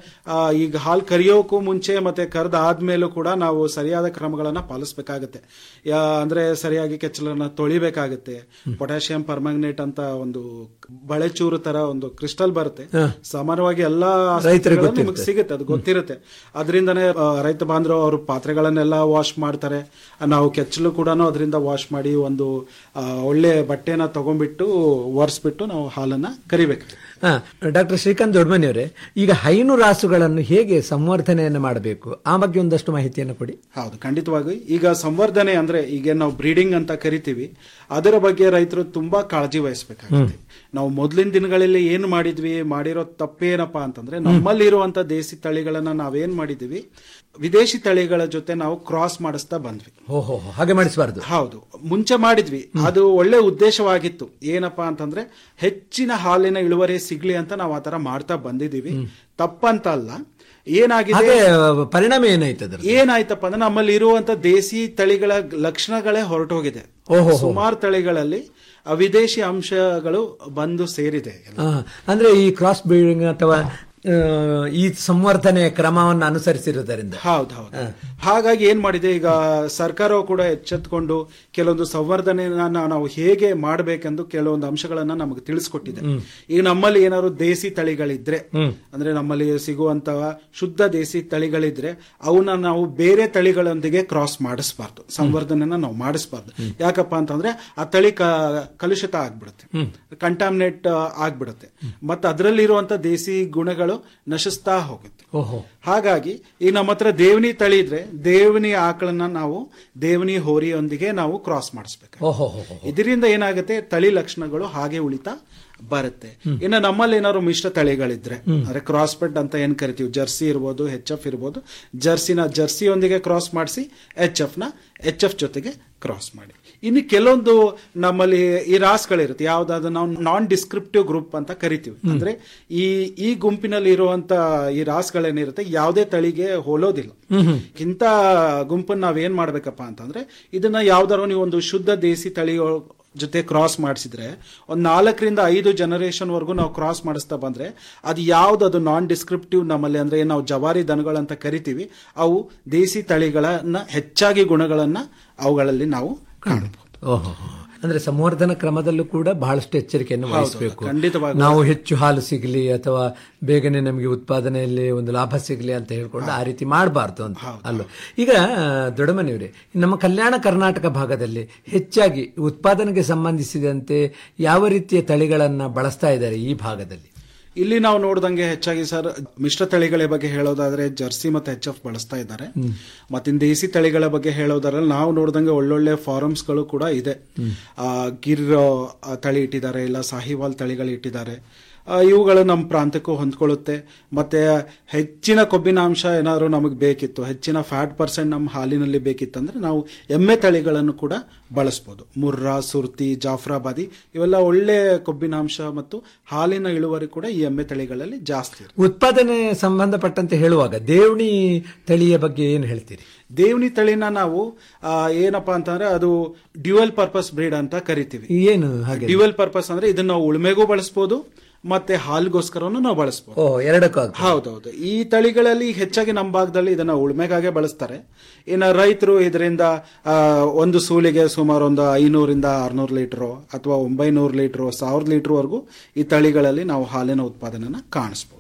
ಈಗ ಹಾಲು ಕರಿಯೋಕ್ಕೂ ಮುಂಚೆ ಮತ್ತೆ ಕರೆದ ಆದ್ಮೇಲೂ ಕೂಡ ನಾವು ಸರಿಯಾದ ಕ್ರಮಗಳನ್ನ ಪಾಲಿಸಬೇಕಾಗತ್ತೆ ಅಂದ್ರೆ ಸರಿಯಾಗಿ ಕೆಚ್ಚಲನ್ನ ತೊಳಿಬೇಕಾಗತ್ತೆ ಪೊಟ್ಯಾಷಿಯಂ ಪರ್ಮ್ಯಾಂಗನೇಟ್ ಅಂತ ಒಂದು ಬಳೆಚೂರು ತರ ಒಂದು ಕ್ರಿಸ್ಟಲ್ ಬರುತ್ತೆ ಹಾ. ಸಾಮಾನ್ಯವಾಗಿ ಎಲ್ಲಾ ರೈತರಿಗೆ ಆಸ್ಪತ್ರೆಗಳಲ್ಲಿ ಗೊತ್ತಿರುತ್ತೆ. ನಿಮಗೆ ಸಿಗುತ್ತೆ ಅದು ಗೊತ್ತಿರುತ್ತೆ ಅದರಿಂದನೇ ಆ, ರೈತ ಬಾಂಧವರು ಅವರು ಪಾತ್ರೆಗಳನ್ನೆಲ್ಲ ವಾಶ್ ಮಾಡ್ತಾರೆ ಆ, ನಾವು ಕೆಚ್ಚಲು ಕೂಡ ಅದರಿಂದ ವಾಶ್ ಮಾಡಿ ಒಂದು ಆ, ಒಳ್ಳೆ ಬಟ್ಟೆನ ತಗೊಂಡ್ಬಿಟ್ಟು ಒರೆಸ್ಬಿಟ್ಟು ನಾವು ಹಾಲನ್ನ ಕರಿಬೇಕು ಹಾ ಡಾಕ್ಟರ್ ಶ್ರೀಕಾಂತ್ ದೊಡ್ಡಮನೆಯವರೇ ಈಗ ಹೈನು ರಾಸುಗಳನ್ನು ಹೇಗೆ ಸಂವರ್ಧನೆಯನ್ನು ಮಾಡಬೇಕು ಆ ಬಗ್ಗೆ ಒಂದಷ್ಟು ಮಾಹಿತಿಯನ್ನು ಕೊಡಿ ಹೌದು ಖಂಡಿತವಾಗಿ ಈಗ ಸಂವರ್ಧನೆ ಅಂದ್ರೆ ಈಗ ನಾವು ಬ್ರೀಡಿಂಗ್ ಅಂತ ಕರಿತೀವಿ ಅದರ ಬಗ್ಗೆ ರೈತರು ತುಂಬಾ ಕಾಳಜಿ ವಹಿಸಬೇಕಾಗುತ್ತೆ ನಾವು ಮೊದಲಿನ ದಿನಗಳಲ್ಲಿ ಏನು ಮಾಡಿದ್ವಿ ಮಾಡಿರೋ ತಪ್ಪೇನಪ್ಪಾ ಅಂತಂದ್ರೆ ನಮ್ಮಲ್ಲಿ ಇರುವಂತ ದೇಸಿ ತಳಿಗಳನ್ನ ನಾವೇನ್ ಮಾಡಿದ್ವಿ ವಿದೇಶಿ ತಳಿಗಳ ಜೊತೆ ನಾವು ಕ್ರಾಸ್ ಮಾಡಿಸ್ತಾ ಬಂದ್ವಿ ಓಹೋ ಹಾಗೆ ಮಾಡಿಸಬಾರ್ದು ಹೌದು ಮುಂಚೆ ಮಾಡಿದ್ವಿ ಅದು ಒಳ್ಳೆ ಉದ್ದೇಶವಾಗಿತ್ತು ಏನಪ್ಪಾ ಅಂತಂದ್ರೆ ಹೆಚ್ಚಿನ ಹಾಲಿನ ಇಳುವರಿ ಸಿಗ್ಲಿ ಅಂತ ನಾವು ಆತರ ಮಾಡ್ತಾ ಬಂದಿದೀವಿ ತಪ್ಪಂತ ಅಲ್ಲ ಏನಾಗಿದೆ ಹಾಗೆ ಪರಿಣಾಮ ಏನಾಯ್ತು ಅದರ ಏನಾಯ್ತಪ್ಪ ಅಂದ್ರೆ ನಮ್ಮಲ್ಲಿ ಇರುವಂತ ದೇಸಿ ತಳಿಗಳ ಲಕ್ಷಣಗಳೇ ಹೊರಟೋಗಿದೆ ಓಹೋ. ಸುಮಾರು ತಳಿಗಳಲ್ಲಿ ಆ ವಿದೇಶಿ ಅಂಶಗಳು ಬಂದು ಸೇರಿದೆ ಅಂದ್ರೆ ಈ ಕ್ರಾಸ್ ಬ್ರೀಡಿಂಗ್ ಅಥವಾ ಆ, ಈ ಸಂವರ್ಧನೆಯ ಕ್ರಮವನ್ನು ಅನುಸರಿಸಿರುವುದರಿಂದ ಹೌದು ಹೌದು ಹಾಗಾಗಿ ಏನ್ ಮಾಡಿದೆ ಈಗ ಸರ್ಕಾರವು ಕೂಡ ಎಚ್ಚೆತ್ಕೊಂಡು ಕೆಲವೊಂದು ಸಂವರ್ಧನೆಯನ್ನ ನಾವು ಹೇಗೆ ಮಾಡಬೇಕೆಂದು ಕೆಲವೊಂದು ಅಂಶಗಳನ್ನ ನಮಗೆ ತಿಳಿಸ್ಕೊಟ್ಟಿದೆ ಹ್ಮ್. ಈಗ ನಮ್ಮಲ್ಲಿ ಏನಾದ್ರು ದೇಸಿ ತಳಿಗಳಿದ್ರೆ ಹ್ಮ್. ಅಂದ್ರೆ ನಮ್ಮಲ್ಲಿ ಸಿಗುವಂತಹ ಶುದ್ಧ ದೇಸಿ ತಳಿಗಳಿದ್ರೆ ಅವನ್ನ ನಾವು ಬೇರೆ ತಳಿಗಳೊಂದಿಗೆ ಕ್ರಾಸ್ ಮಾಡಿಸಬಾರ್ದು ಸಂವರ್ಧನೆನ ನಾವು ಮಾಡಿಸಬಾರ್ದು ಯಾಕಪ್ಪ ಅಂತಂದ್ರೆ ಆ ತಳಿ ಕ- ಕಲುಷಿತ ಆಗ್ಬಿಡುತ್ತೆ ಕಂಟಾಮಿನೇಟ್ ಆಗ್ಬಿಡುತ್ತೆ ಮತ್ತೆ ಅದರಲ್ಲಿರುವಂತ ದೇಸಿ ಗುಣಗಳು ನಶಿಸ್ತಾ ಹೋಗುತ್ತೆ ಓಹೋ ಹಾಗಾಗಿ ಈಗ ನಮ್ಮ ಹತ್ರ ದೇವನಿ ತಳಿ ಇದ್ರೆ ದೇವನಿ ಆಕಳನ್ನ ನಾವು ದೇವನಿ ಹೋರಿಯೊಂದಿಗೆ ನಾವು ಕ್ರಾಸ್ ಮಾಡಿಸ್ಬೇಕು ಓಹೋ ಇದರಿಂದ ಏನಾಗುತ್ತೆ ತಳಿ ಲಕ್ಷಣಗಳು ಹಾಗೆ ಉಳಿತಾ ಬರುತ್ತೆ ಇನ್ನು ನಮ್ಮಲ್ಲಿ ಏನಾದ್ರು ಮಿಶ್ರ ತಳಿಗಳಿದ್ರೆ ಅಂದ್ರೆ ಕ್ರಾಸ್ ಬೆಡ್ ಅಂತ ಏನ್ ಕರಿತೀವಿ ಜರ್ಸಿ ಇರ್ಬೋದು ಹೆಚ್ ಎಫ್ ಇರ್ಬೋದು ಜರ್ಸಿನ ಜರ್ಸಿಯೊಂದಿಗೆ ಕ್ರಾಸ್ ಮಾಡಿಸಿ ಎಚ್ ಎಫ್ ನ ಎಚ್ ಎಫ್ ಜೊತೆಗೆ ಕ್ರಾಸ್ ಮಾಡಿ ಇನ್ನು ಕೆಲವೊಂದು ನಮ್ಮಲ್ಲಿ ಈ ರಾಸ್ಗಳಿರುತ್ತೆ ಯಾವ್ದಾದ್ರು ನಾವು ನಾನ್ ಡಿಸ್ಕ್ರಿಪ್ಟಿವ್ ಗ್ರೂಪ್ ಅಂತ ಕರಿತೀವಿ ಅಂದ್ರೆ ಈ ಈ ಗುಂಪಿನಲ್ಲಿ ಇರುವಂತ ಈ ರಾಸ್ಗಳೇನಿರುತ್ತೆ ಯಾವುದೇ ತಳಿಗೆ ಹೋಲೋದಿಲ್ಲ ಇಂಥ ಗುಂಪನ್ನ ನಾವೇನ್ ಮಾಡ್ಬೇಕಪ್ಪ ಅಂತಂದ್ರೆ ಇದನ್ನ ಯಾವ್ದಾರು ನೀವು ಒಂದು ಶುದ್ಧ ದೇಸಿ ತಳಿ ಜೊತೆ ಕ್ರಾಸ್ ಮಾಡಿಸಿದ್ರೆ ಒಂದ್ ನಾಲ್ಕರಿಂದ ಐದು ಜನರೇಷನ್ ವರೆಗೂ ನಾವು ಕ್ರಾಸ್ ಮಾಡಿಸ್ತಾ ಬಂದ್ರೆ ಅದು ಯಾವ್ದು ಅದು ನಾನ್ ಡಿಸ್ಕ್ರಿಪ್ಟಿವ್ ನಮ್ಮಲ್ಲಿ ಅಂದ್ರೆ ಏನ್ ನಾವು ಜವಾರಿ ದನಗಳಂತ ಕರಿತೀವಿ ಅವು ದೇಸಿ ತಳಿಗಳನ್ನ ಹೆಚ್ಚಾಗಿ ಗುಣಗಳನ್ನ ಅವುಗಳಲ್ಲಿ ನಾವು ಕಾಣಬಹುದು ಓಹೋ ಅಂದ್ರೆ ಸಂವರ್ಧನ ಕ್ರಮದಲ್ಲೂ ಕೂಡ ಬಹಳಷ್ಟು ಎಚ್ಚರಿಕೆಯನ್ನು ಹೌದು, ವಹಿಸಬೇಕು ಖಂಡಿತವಾಗ್ಲೂ. ನಾವು ಹೆಚ್ಚು ಹಾಲು ಸಿಗಲಿ ಅಥವಾ ಬೇಗನೆ ನಮಗೆ ಉತ್ಪಾದನೆಯಲ್ಲಿ ಒಂದು ಲಾಭ ಸಿಗಲಿ ಅಂತ ಹೇಳ್ಕೊಂಡು ಆ ರೀತಿ ಮಾಡಬಾರ್ದು ಅಂತ ಅಲ್ವ ಈಗ ದೊಡ್ಡಮನೆಯವರೇ ನಮ್ಮ ಕಲ್ಯಾಣ ಕರ್ನಾಟಕ ಭಾಗದಲ್ಲಿ ಹೆಚ್ಚಾಗಿ ಉತ್ಪಾದನೆಗೆ ಸಂಬಂಧಿಸಿದಂತೆ ಯಾವ ರೀತಿಯ ತಳಿಗಳನ್ನ ಬಳಸ್ತಾ ಇದ್ದಾರೆ ಈ ಭಾಗದಲ್ಲಿ ಇಲ್ಲಿ ನಾವು ನೋಡ್ದಂಗೆ ಹೆಚ್ಚಾಗಿ ಸರ್ ಮಿಶ್ರ ತಳಿಗಳ ಬಗ್ಗೆ ಹೇಳೋದಾದ್ರೆ ಜರ್ಸಿ ಮತ್ತೆ ಎಚ್ ಎಫ್ ಬಳಸ್ತಾ ಇದ್ದಾರೆ ಮತ್ತಿನ್ ದೇಸಿ ತಳಿಗಳ ಬಗ್ಗೆ ಹೇಳೋದಾದ್ರೆ ನಾವು ನೋಡ್ದಂಗೆ ಒಳ್ಳೊಳ್ಳೆ ಫಾರಮ್ಸ್ ಗಳು ಕೂಡ ಇದೆ ಆ, ಗಿರ್ ಆ, ತಳಿ ಇಟ್ಟಿದ್ದಾರೆ ಇಲ್ಲ ಸಾಹಿವಾಲ್ ತಳಿಗಳು ಇಟ್ಟಿದ್ದಾರೆ ಆ, ಇವುಗಳು ನಮ್ಮ ಪ್ರಾಂತಕ್ಕೂ ಹೊಂದ್ಕೊಳ್ಳುತ್ತೆ ಮತ್ತೆ ಹೆಚ್ಚಿನ ಕೊಬ್ಬಿನಾಂಶ ಏನಾದ್ರು ನಮಗೆ ಬೇಕಿತ್ತು ಹೆಚ್ಚಿನ ಫ್ಯಾಟ್ ಪರ್ಸೆಂಟ್ ನಮ್ಮ ಹಾಲಿನಲ್ಲಿ ಬೇಕಿತ್ತಂದ್ರೆ ನಾವು ಎಮ್ಮೆ ತಳಿಗಳನ್ನು ಕೂಡ ಬಳಸ್ಬೋದು ಮುರ್ರಾ ಸುರ್ತಿ ಜಾಫ್ರಾಬಾದಿ ಇವೆಲ್ಲ ಒಳ್ಳೆ ಕೊಬ್ಬಿನಾಂಶ ಮತ್ತು ಹಾಲಿನ ಇಳುವರಿ ಕೂಡ ಈ ಎಮ್ಮೆ ತಳಿಗಳಲ್ಲಿ ಜಾಸ್ತಿ ಇರುತ್ತೆ. ಉತ್ಪಾದನೆ ಸಂಬಂಧಪಟ್ಟಂತೆ ಹೇಳುವಾಗ ದೇವಣಿ ತಳಿಯ ಬಗ್ಗೆ ಏನು ಹೇಳ್ತೀರಿ ದೇವನಿ ತಳಿನ ನಾವು ಆ, ಏನಪ್ಪಾ ಅಂತಂದ್ರೆ ಅದು ಡ್ಯುಯಲ್ ಪರ್ಪಸ್ ಬ್ರೀಡ್ ಅಂತ ಕರಿತೀವಿ ಏನು ಹಾಗೆ ಡ್ಯುಯಲ್ ಪರ್ಪಸ್ ಅಂದ್ರೆ ಇದನ್ನ ನಾವು ಉಳುಮೆಗೂ ಬಳಸ್ಬೋದು ಮತ್ತೆ ಹಾಲ್ಗೋಸ್ಕರನು ನಾವು ಬಳಸ್ಬೋದು ಓ ಎರಡಕ್ಕೂ ಆಗ್ತದೆ. ಹೌದೌದು ಈ ತಳಿಗಳಲ್ಲಿ ಹೆಚ್ಚಾಗಿ ನಮ್ಮ ಭಾಗದಲ್ಲಿ ಇದನ್ನ ಉಳುಮೆಗಾಗೆ ಬಳಸ್ತಾರೆ ಇನ್ನು ರೈತರು ಇದರಿಂದ ಆ, ಒಂದು ಸೂಲಿಗೆ ಸುಮಾರು ಒಂದು ಐನೂರಿಂದ ಆರ್ನೂರು ಲೀಟರ್ ಅಥವಾ ಒಂಬೈನೂರು ಲೀಟರ್ ಸಾವಿರದ ಲೀಟರ್ ವರೆಗೂ ಈ ತಳಿಗಳಲ್ಲಿ ನಾವು ಹಾಲಿನ ಉತ್ಪಾದನೆನ ಕಾಣಿಸ್ಬೋದು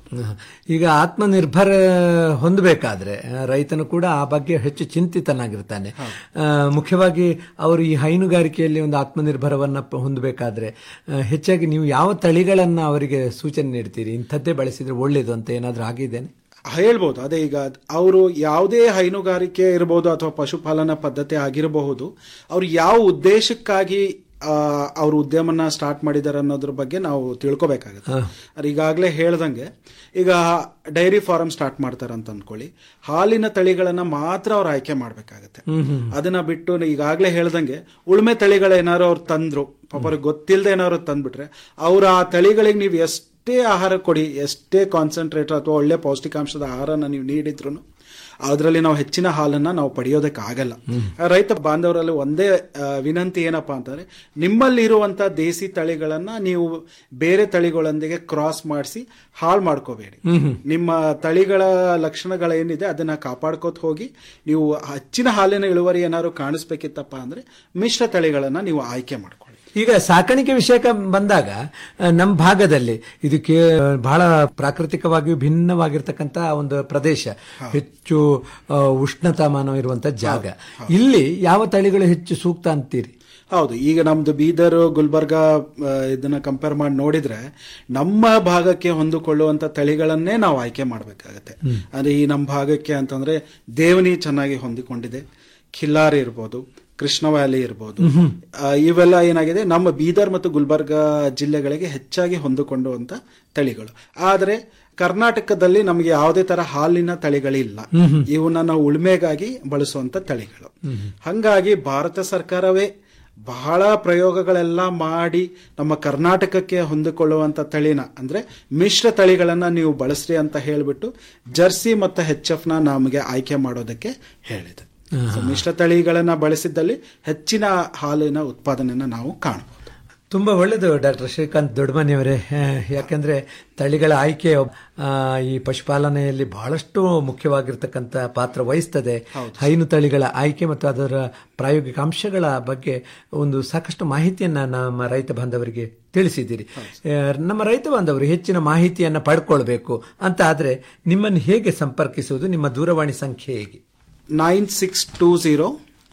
ಹ. ಈಗ ಆತ್ಮನಿರ್ಭರ ಹೊಂದಬೇಕಾದ್ರೆ ಆ, ರೈತನು ಕೂಡ ಆ ಬಗ್ಗೆ ಹೆಚ್ಚು ಚಿಂತಿತನಾಗಿರ್ತಾನೆ ಆ, ಮುಖ್ಯವಾಗಿ ಅವರು ಈ ಹೈನುಗಾರಿಕೆಯಲ್ಲಿ ಒಂದು ಆತ್ಮನಿರ್ಭರವನ್ನ ಪ- ಹೊಂದಬೇಕಾದ್ರೆ ಆ, ಹೆಚ್ಚಾಗಿ ನೀವು ಯಾವ ತಳಿಗಳನ್ನ ಅವರಿಗೆ ಸೂಚನೆ ನೀಡ್ತೀರಿ ಇಂಥದ್ದೇ ಬಳಸಿದ್ರೆ ಒಳ್ಳೇದು ಅಂತ ಏನಾದ್ರೂ ಆಗಿದ್ದೇನೆ ಹೇಳ್ಬೋದು ಅದೇ ಈಗ ಅವರು ಯಾವುದೇ ಹೈನುಗಾರಿಕೆ ಇರಬಹುದು ಅಥವಾ ಪಶುಪಾಲನಾ ಪದ್ಧತಿ ಆಗಿರಬಹುದು ಅವ್ರು ಯಾವ ಉದ್ದೇಶಕ್ಕಾಗಿ ಆ, ಅವ್ರ ಉದ್ಯಮನ ಸ್ಟಾರ್ಟ್ ಮಾಡಿದ್ದಾರೆ ಅನ್ನೋದ್ರ ಬಗ್ಗೆ ನಾವು ತಿಳ್ಕೊಬೇಕಾಗುತ್ತೆ ಅದು ಈಗಾಗಲೇ ಹೇಳ್ದಂಗೆ ಈಗ ಡೈರಿ ಫಾರ್ಮ್ ಸ್ಟಾರ್ಟ್ ಮಾಡ್ತಾರೆ ಅಂತ ಅನ್ಕೊಳ್ಳಿ ಹಾಲಿನ ತಳಿಗಳನ್ನ ಮಾತ್ರ ಅವ್ರು ಆಯ್ಕೆ ಮಾಡ್ಬೇಕಾಗತ್ತೆ ಅದನ್ನ ಬಿಟ್ಟು ಈಗಾಗಲೇ ಹೇಳ್ದಂಗೆ ಉಳುಮೆ ತಳಿಗಳೇನಾದ್ರು ಅವ್ರು ತಂದ್ರು ಪಾಪ ಅವ್ರಿಗೆ ಗೊತ್ತಿಲ್ಲದೆ ಏನಾದ್ರು ತಂದ್ಬಿಟ್ರೆ ಅವ್ರ ಆ ತಳಿಗಳಿಗೆ ನೀವು ಎಷ್ಟೇ ಆಹಾರ ಕೊಡಿ ಎಷ್ಟೇ ಕಾನ್ಸಂಟ್ರೇಟ್ ಅಥವಾ ಒಳ್ಳೆ ಪೌಷ್ಟಿಕಾಂಶದ ಆಹಾರನ ನೀವು ನೀಡಿದ್ರು ಅದರಲ್ಲಿ ನಾವು ಹೆಚ್ಚಿನ ಹಾಲನ್ನ ನಾವು ಪಡೆಯೋದಕ್ಕೆ ಆಗಲ್ಲ ರೈತ ಬಾಂಧವರಲ್ಲಿ ಒಂದೇ ಆ, ವಿನಂತಿ ಏನಪ್ಪಾ ಅಂತಂದ್ರೆ ನಿಮ್ಮಲ್ಲಿ ಇರುವಂತ ದೇಸಿ ತಳಿಗಳನ್ನ ನೀವು ಬೇರೆ ತಳಿಗಳೊಂದಿಗೆ ಕ್ರಾಸ್ ಮಾಡಿಸಿ ಹಾಳು ಮಾಡ್ಕೋಬೇಡಿ ನಿಮ್ಮ ತಳಿಗಳ ಲಕ್ಷಣಗಳೇನಿದೆ ಅದನ್ನ ಕಾಪಾಡ್ಕೋತ ಹೋಗಿ ನೀವು ಹೆಚ್ಚಿನ ಹಾಲಿನ ಇಳುವರಿ ಏನಾದ್ರು ಕಾಣಿಸ್ಬೇಕಿತ್ತಪ್ಪ ಅಂದ್ರೆ ಮಿಶ್ರ ತಳಿಗಳನ್ನ ನೀವು ಆಯ್ಕೆ ಮಾಡ್ಕೊಳ್ಳಿ ಈಗ ಸಾಕಾಣಿಕೆ ವಿಷಯಕ್ಕೆ ಬಂದಾಗ ಆ, ನಮ್ಮ ಭಾಗದಲ್ಲಿ ಇದಕ್ಕೆ ಬಹಳ ಪ್ರಾಕೃತಿಕವಾಗಿಯೂ ಭಿನ್ನವಾಗಿರ್ತಕ್ಕಂಥ ಒಂದು ಪ್ರದೇಶ ಹೆಚ್ಚು ಆ, ಉಷ್ಣತಾಮಾನ ಇರುವಂತ ಜಾಗ ಇಲ್ಲಿ ಯಾವ ತಳಿಗಳು ಹೆಚ್ಚು ಸೂಕ್ತ ಅಂತೀರಿ ಹೌದು ಈಗ ನಮ್ದು ಬೀದರ್ ಗುಲ್ಬರ್ಗ ಆ, ಇದನ್ನ ಕಂಪೇರ್ ಮಾಡಿ ನೋಡಿದ್ರೆ ನಮ್ಮ ಭಾಗಕ್ಕೆ ಹೊಂದಿಕೊಳ್ಳುವಂತ ತಳಿಗಳನ್ನೇ ನಾವು ಆಯ್ಕೆ ಮಾಡಬೇಕಾಗತ್ತೆ ಅಂದ್ರೆ ಈ ನಮ್ಮ ಭಾಗಕ್ಕೆ ಅಂತಂದ್ರೆ ದೇವನಿ ಚೆನ್ನಾಗಿ ಹೊಂದಿಕೊಂಡಿದೆ ಖಿಲ್ಲಾರಿ ಇರ್ಬೋದು ಕೃಷ್ಣ ವ್ಯಾಲಿ ಇರ್ಬೋದು ಆ, ಇವೆಲ್ಲ ಏನಾಗಿದೆ ನಮ್ಮ ಬೀದರ್ ಮತ್ತು ಗುಲ್ಬರ್ಗ ಜಿಲ್ಲೆಗಳಿಗೆ ಹೆಚ್ಚಾಗಿ ಹೊಂದಿಕೊಳ್ಳುವಂತ ತಳಿಗಳು ಆದರೆ ಕರ್ನಾಟಕದಲ್ಲಿ ನಮಗೆ ಯಾವುದೇ ತರ ಹಾಲಿನ ತಳಿಗಳಿಲ್ಲ ಇವನ್ನ ನಾವು ಉಳುಮೆಗಾಗಿ ಬಳಸುವಂತ ತಳಿಗಳು ಹಂಗಾಗಿ ಭಾರತ ಸರ್ಕಾರವೇ ಬಹಳ ಪ್ರಯೋಗಗಳೆಲ್ಲ ಮಾಡಿ ನಮ್ಮ ಕರ್ನಾಟಕಕ್ಕೆ ಹೊಂದಿಕೊಳ್ಳುವಂತ ತಳಿನ ಅಂದ್ರೆ ಮಿಶ್ರ ತಳಿಗಳನ್ನ ನೀವು ಬಳಸ್ರಿ ಅಂತ ಹೇಳ್ಬಿಟ್ಟು ಜರ್ಸಿ ಮತ್ತು ಹೆಚ್ ಎಫ್ ನ ನಮಗೆ ಆಯ್ಕೆ ಮಾಡೋದಕ್ಕೆ ಹೇಳಿದೆ So, ಮಿಶ್ರ ತಳಿಗಳನ್ನ ಬಳಸಿದ್ದಲ್ಲಿ ಹೆಚ್ಚಿನ ಹಾಲಿನ ಉತ್ಪಾದನೆಯನ್ನ ನಾವು ಕಾಣಬಹುದು ತುಂಬಾ ಒಳ್ಳೆಯದು ಡಾಕ್ಟರ್ ಶ್ರೀಕಾಂತ್ ದೊಡ್ಡಮನಿ ಅವರೇ ಯಾಕೆಂದ್ರೆ ತಳಿಗಳ ಆಯ್ಕೆ ಆ, ಈ ಪಶುಪಾಲನೆಯಲ್ಲಿ ಬಹಳಷ್ಟು ಮುಖ್ಯವಾಗಿರ್ತಕ್ಕಂಥ ಪಾತ್ರ ವಹಿಸ್ತದೆ ಹೈನು ತಳಿಗಳ ಆಯ್ಕೆ ಮತ್ತು ಅದರ ಪ್ರಾಯೋಗಿಕ ಅಂಶಗಳ ಬಗ್ಗೆ ಒಂದು ಸಾಕಷ್ಟು ಮಾಹಿತಿಯನ್ನ ನಮ್ಮ ರೈತ ಬಾಂಧವರಿಗೆ ತಿಳಿಸಿದ್ದೀರಿ ಆ, ನಮ್ಮ ರೈತ ಬಾಂಧವರು ಹೆಚ್ಚಿನ ಮಾಹಿತಿಯನ್ನ ಪಡ್ಕೊಳ್ಬೇಕು ಅಂತ ಆದ್ರೆ ನಿಮ್ಮನ್ನು ಹೇಗೆ ಸಂಪರ್ಕಿಸುವುದು ನಿಮ್ಮ ದೂರವಾಣಿ ಸಂಖ್ಯೆ ಹೇಗೆ nine six two zero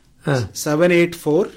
seven eight four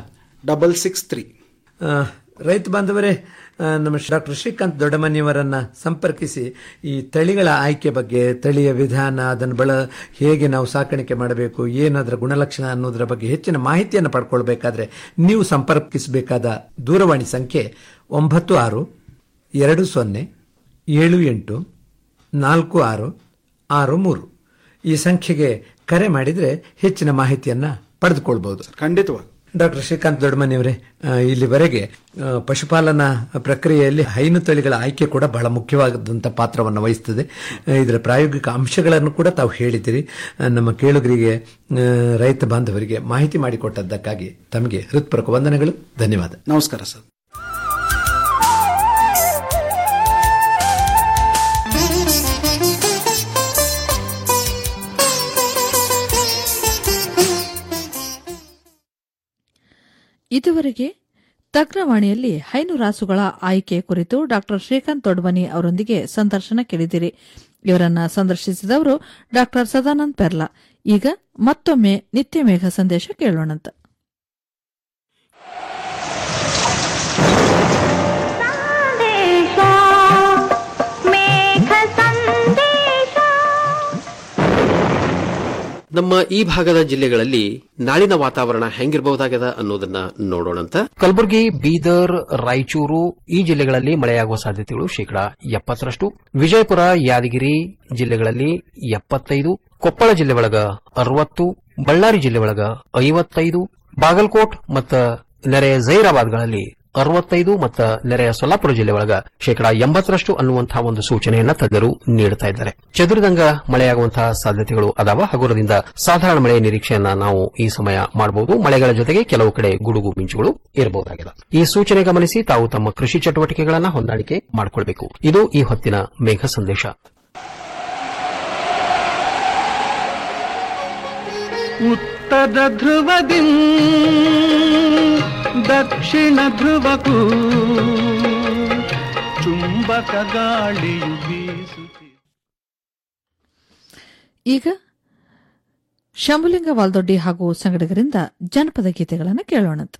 double six three ಆ, ರೈತ ಬಾಂಧವರೇ ಆ, ನಮ್ಮ ಡಾಕ್ಟರ್ ಶ್ರೀಕಾಂತ್ ದೊಡ್ಡಮನಿಯವರನ್ನ ಸಂಪರ್ಕಿಸಿ ಈ ತಳಿಗಳ ಆಯ್ಕೆ ಬಗ್ಗೆ ತಳಿಯ ವಿಧಾನ ಅದನ್ನು ಬಳ ಹೇಗೆ ನಾವು ಸಾಕಾಣಿಕೆ ಮಾಡಬೇಕು ಏನದರ ಗುಣಲಕ್ಷಣ ಅನ್ನೋದರ ಬಗ್ಗೆ ಹೆಚ್ಚಿನ ಮಾಹಿತಿಯನ್ನು ಪಡ್ಕೊಳ್ಬೇಕಾದ್ರೆ ನೀವು ಸಂಪರ್ಕಿಸಬೇಕಾದ ದೂರವಾಣಿ ಸಂಖ್ಯೆ ಒಂಬತ್ತು ಆರು ಎರಡು ಸೊನ್ನೆ ಏಳು ಎಂಟು ನಾಲ್ಕು ಆರು ಆರು ಮೂರು ಈ ಸಂಖ್ಯೆಗೆ ಕರೆ ಮಾಡಿದ್ರೆ ಹೆಚ್ಚಿನ ಮಾಹಿತಿಯನ್ನ ಪಡೆದುಕೊಳ್ಬಹುದು ಖಂಡಿತವಾಗಿ ಡಾಕ್ಟರ್ ಶ್ರೀಕಾಂತ್ ದೊಡ್ಡಮನಿಯವರೇ ಆ, ಇಲ್ಲಿವರೆಗೆ ಆ, ಪಶುಪಾಲನಾ ಪ್ರಕ್ರಿಯೆಯಲ್ಲಿ ಹೈನು ತಳಿಗಳ ಆಯ್ಕೆ ಕೂಡ ಬಹಳ ಮುಖ್ಯವಾದಂಥ ಪಾತ್ರವನ್ನು ವಹಿಸುತ್ತದೆ ಆ, ಇದರ ಪ್ರಾಯೋಗಿಕ ಅಂಶಗಳನ್ನು ಕೂಡ ತಾವು ಹೇಳಿದ್ದೀರಿ ಆ, ನಮ್ಮ ಕೇಳುಗರಿಗೆ ಆ, ರೈತ ಬಾಂಧವರಿಗೆ ಮಾಹಿತಿ ಮಾಡಿಕೊಟ್ಟದ್ದಕ್ಕಾಗಿ ತಮಗೆ ಹೃತ್ಪೂರ್ವಕ ವಂದನೆಗಳು ಧನ್ಯವಾದ ನಮಸ್ಕಾರ ಸರ್ ಇದುವರೆಗೆ ತಜ್ಞವಾಣಿಯಲ್ಲಿ ಹೈನು ರಾಸುಗಳ ಆಯ್ಕೆ ಕುರಿತು ಡಾಕ್ಟರ್ ಶ್ರೀಕಾಂತ್ ದೊಡ್ಮನಿ ಅವರೊಂದಿಗೆ ಸಂದರ್ಶನ ಕೇಳಿದಿರಿ ಇವರನ್ನ ಸಂದರ್ಶಿಸಿದವರು ಡಾಕ್ಟರ್ ಸದಾನಂದ್ ಪೆರ್ಲಾ ಈಗ ಮತ್ತೊಮ್ಮೆ ನಿತ್ಯ ಮೇಘ ಸಂದೇಶ ಕೇಳೋಣಂತ ನಮ್ಮ ಈ ಭಾಗದ ಜಿಲ್ಲೆಗಳಲ್ಲಿ ನಾಳಿನ ವಾತಾವರಣ ಹೆಂಗಿರಬಹುದಾಗದ ಅನ್ನೋದನ್ನ ನೋಡೋಣಂತ ಕಲಬುರಗಿ ಬೀದರ್ ರಾಯಚೂರು ಈ ಜಿಲ್ಲೆಗಳಲ್ಲಿ ಮಳೆಯಾಗುವ ಸಾಧ್ಯತೆಗಳು ಶೇಕಡಾ ಎಪ್ಪತ್ತರಷ್ಟು ವಿಜಯಪುರ ಯಾದಗಿರಿ ಜಿಲ್ಲೆಗಳಲ್ಲಿ ಎಪ್ಪತ್ತೈದು ಕೊಪ್ಪಳ ಜಿಲ್ಲೆ ಒಳಗ ಅರವತ್ತು ಬಳ್ಳಾರಿ ಜಿಲ್ಲೆ ಒಳಗ ಐವತ್ತೈದು ಬಾಗಲಕೋಟ್ ಮತ್ತು ನೆರೆಯ ಜೈರಾಬಾದ್ಗಳಲ್ಲಿ ಅರವತ್ತೈದು ಮತ್ತು ನೆರೆಯ ಸೊಲ್ಲಾಪುರ ಜಿಲ್ಲೆ ಒಳಗ ಶೇಕಡಾ ಎಂಬತ್ತರಷ್ಟು ಅನ್ನುವಂತಹ ಒಂದು ಸೂಚನೆಯನ್ನ ತಜ್ಞರು ನೀಡುತ್ತಾ ಇದ್ದಾರೆ ಚದುರಿದಂಗ ಮಳೆಯಾಗುವಂತಹ ಸಾಧ್ಯತೆಗಳು ಅದಾವ ಹಗುರದಿಂದ ಸಾಧಾರಣ ಮಳೆಯ ನಿರೀಕ್ಷೆಯನ್ನ ನಾವು ಈ ಸಮಯ ಮಾಡಬಹುದು ಮಳೆಗಳ ಜೊತೆಗೆ ಕೆಲವು ಕಡೆ ಗುಡುಗು ಮಿಂಚುಗಳು ಇರಬಹುದಾಗಿದೆ ಈ ಸೂಚನೆ ಗಮನಿಸಿ ತಾವು ತಮ್ಮ ಕೃಷಿ ಚಟುವಟಿಕೆಗಳನ್ನ ಹೊಂದಾಣಿಕೆ ಮಾಡಿಕೊಳ್ಬೇಕು ಇದು ಈ ಹೊತ್ತಿನ ಮೇಘ ಸಂದೇಶ ಉತ್ತರ ಧ್ರುವದಿ ದಕ್ಷಿಣ ಧ್ರುವಕ್ಕೂ ಚುಂಬಕ ಗಾಳಿಯು ಬೀಸುತ್ತೆ ಈಗ ಶಂಭುಲಿಂಗ ವಾಲ್ದೊಡ್ಡಿ ಹಾಗೂ ಸಂಗಡಿಗರಿಂದ ಜನಪದ ಗೀತೆಗಳನ್ನು ಕೇಳೋಣಂತ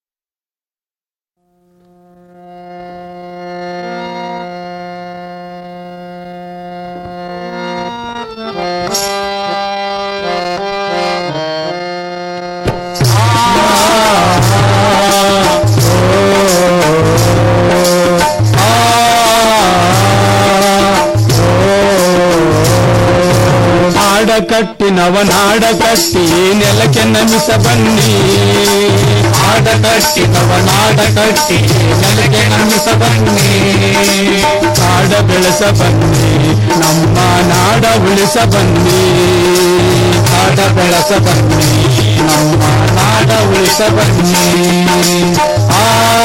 ನಾಡ ಕಟ್ಟಿ ನವನಾಡ ಕಟ್ಟಿ ನೆಲಕ್ಕೆ ನಮಿಸ ಬನ್ನಿ ಆಡ ಕಟ್ಟಿ ನವನಾಡ ಕಟ್ಟಿ ನೆಲಕ್ಕೆ ನಮಿಸ ಬನ್ನಿ ಕಾಡ ಬೆಳೆಸ ಬನ್ನಿ ನಮ್ಮ ನಾಡ ಉಳಿಸ ಬನ್ನಿ ಕಾಡ ಬೆಳೆಸ ಬನ್ನಿ ನಮ್ಮ ನಾಡ ಉಳಿಸ ಬನ್ನಿ ಆ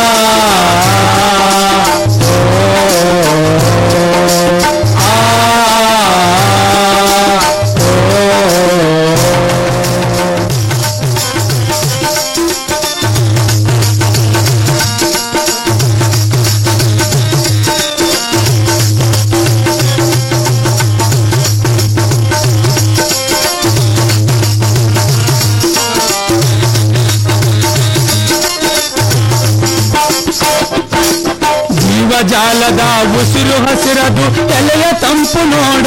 ಜೀವಜಾಲದ ಉಸಿರು ಹಸಿರದು ಎಲೆಯ ತಂಪು ನೋಡ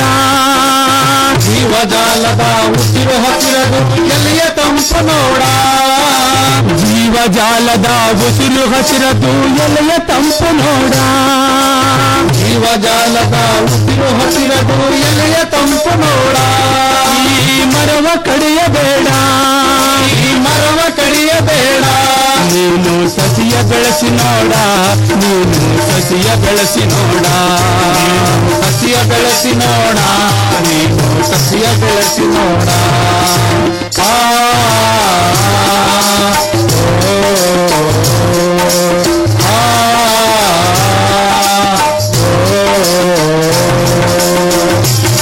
ಜೀವಜಾಲದ ಉಸಿರು ಹಸಿರದು ಎಲೆಯ ತಂಪು ನೋಡ ಜೀವಜಾಲದ ಉಸಿರು ಹಸಿರದು ಎಲೆಯ ತಂಪು ನೋಡ ಜೀವಜಾಲದ ಉಸಿರು ಹಸಿರದು ಎಲೆಯ ತಂಪು ನೋಡ ಈ ಮರವ ಕಡಿಯಬೇಡ ಈ ಮರವ ಕಡಿಯಬೇಡ ನೀನು ಸಸಿಯ ಬೆಳೆಸಿ ನೋಡ ನೀನು ಸಸಿಯ ಬೆಳೆಸಿ ನೋಡ ನೀನು ಸಸಿಯ ಬೆಳೆಸಿ ನೋಡ ನೀನು ಸಸಿಯ ಬೆಳೆಸಿ ನೋಡ ಆ ಓ, ಆ, ಓ.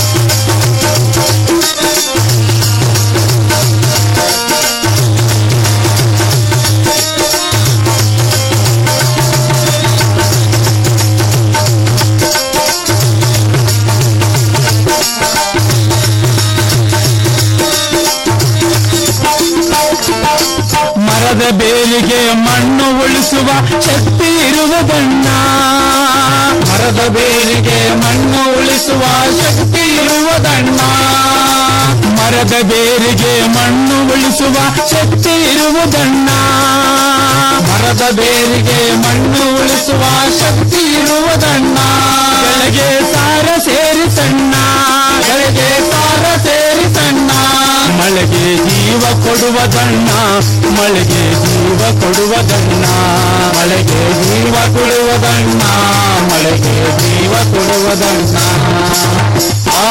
ಮರದ ಬೇರಿಗೆ ಮಣ್ಣು ಉಳಿಸುವ ಶಕ್ತಿ ಇರುವುದಣ್ಣ ಮರದ ಬೇರಿಗೆ ಮಣ್ಣು ಉಳಿಸುವ ಶಕ್ತಿ ಇರುವುದಣ್ಣ ಮರದ ಬೇರಿಗೆ ಮಣ್ಣು ಉಳಿಸುವ ಶಕ್ತಿ ಇರುವುದಣ್ಣ ಮರದ ಬೇರಿಗೆ ಮಣ್ಣು ಉಳಿಸುವ ಶಕ್ತಿ ಇರುವುದಣ್ಣ ಕೆಳಗೆ ಸಾರ ಸೇರಿ ಸಣ್ಣ ಕೆಳಗೆ ಸಾರ ಸೇರಿ ಸಣ್ಣ ಮಳೆಗೆ ಜೀವ ಕೊಡುವುದಣ್ಣ ಮಳೆಗೆ ಜೀವ ಕೊಡುವುದಣ್ಣ ಮಳೆಗೆ ಜೀವ ಕೊಡುವುದಣ್ಣ ಮಳೆಗೆ ಜೀವ ಕೊಡುವುದಣ್ಣ ಆ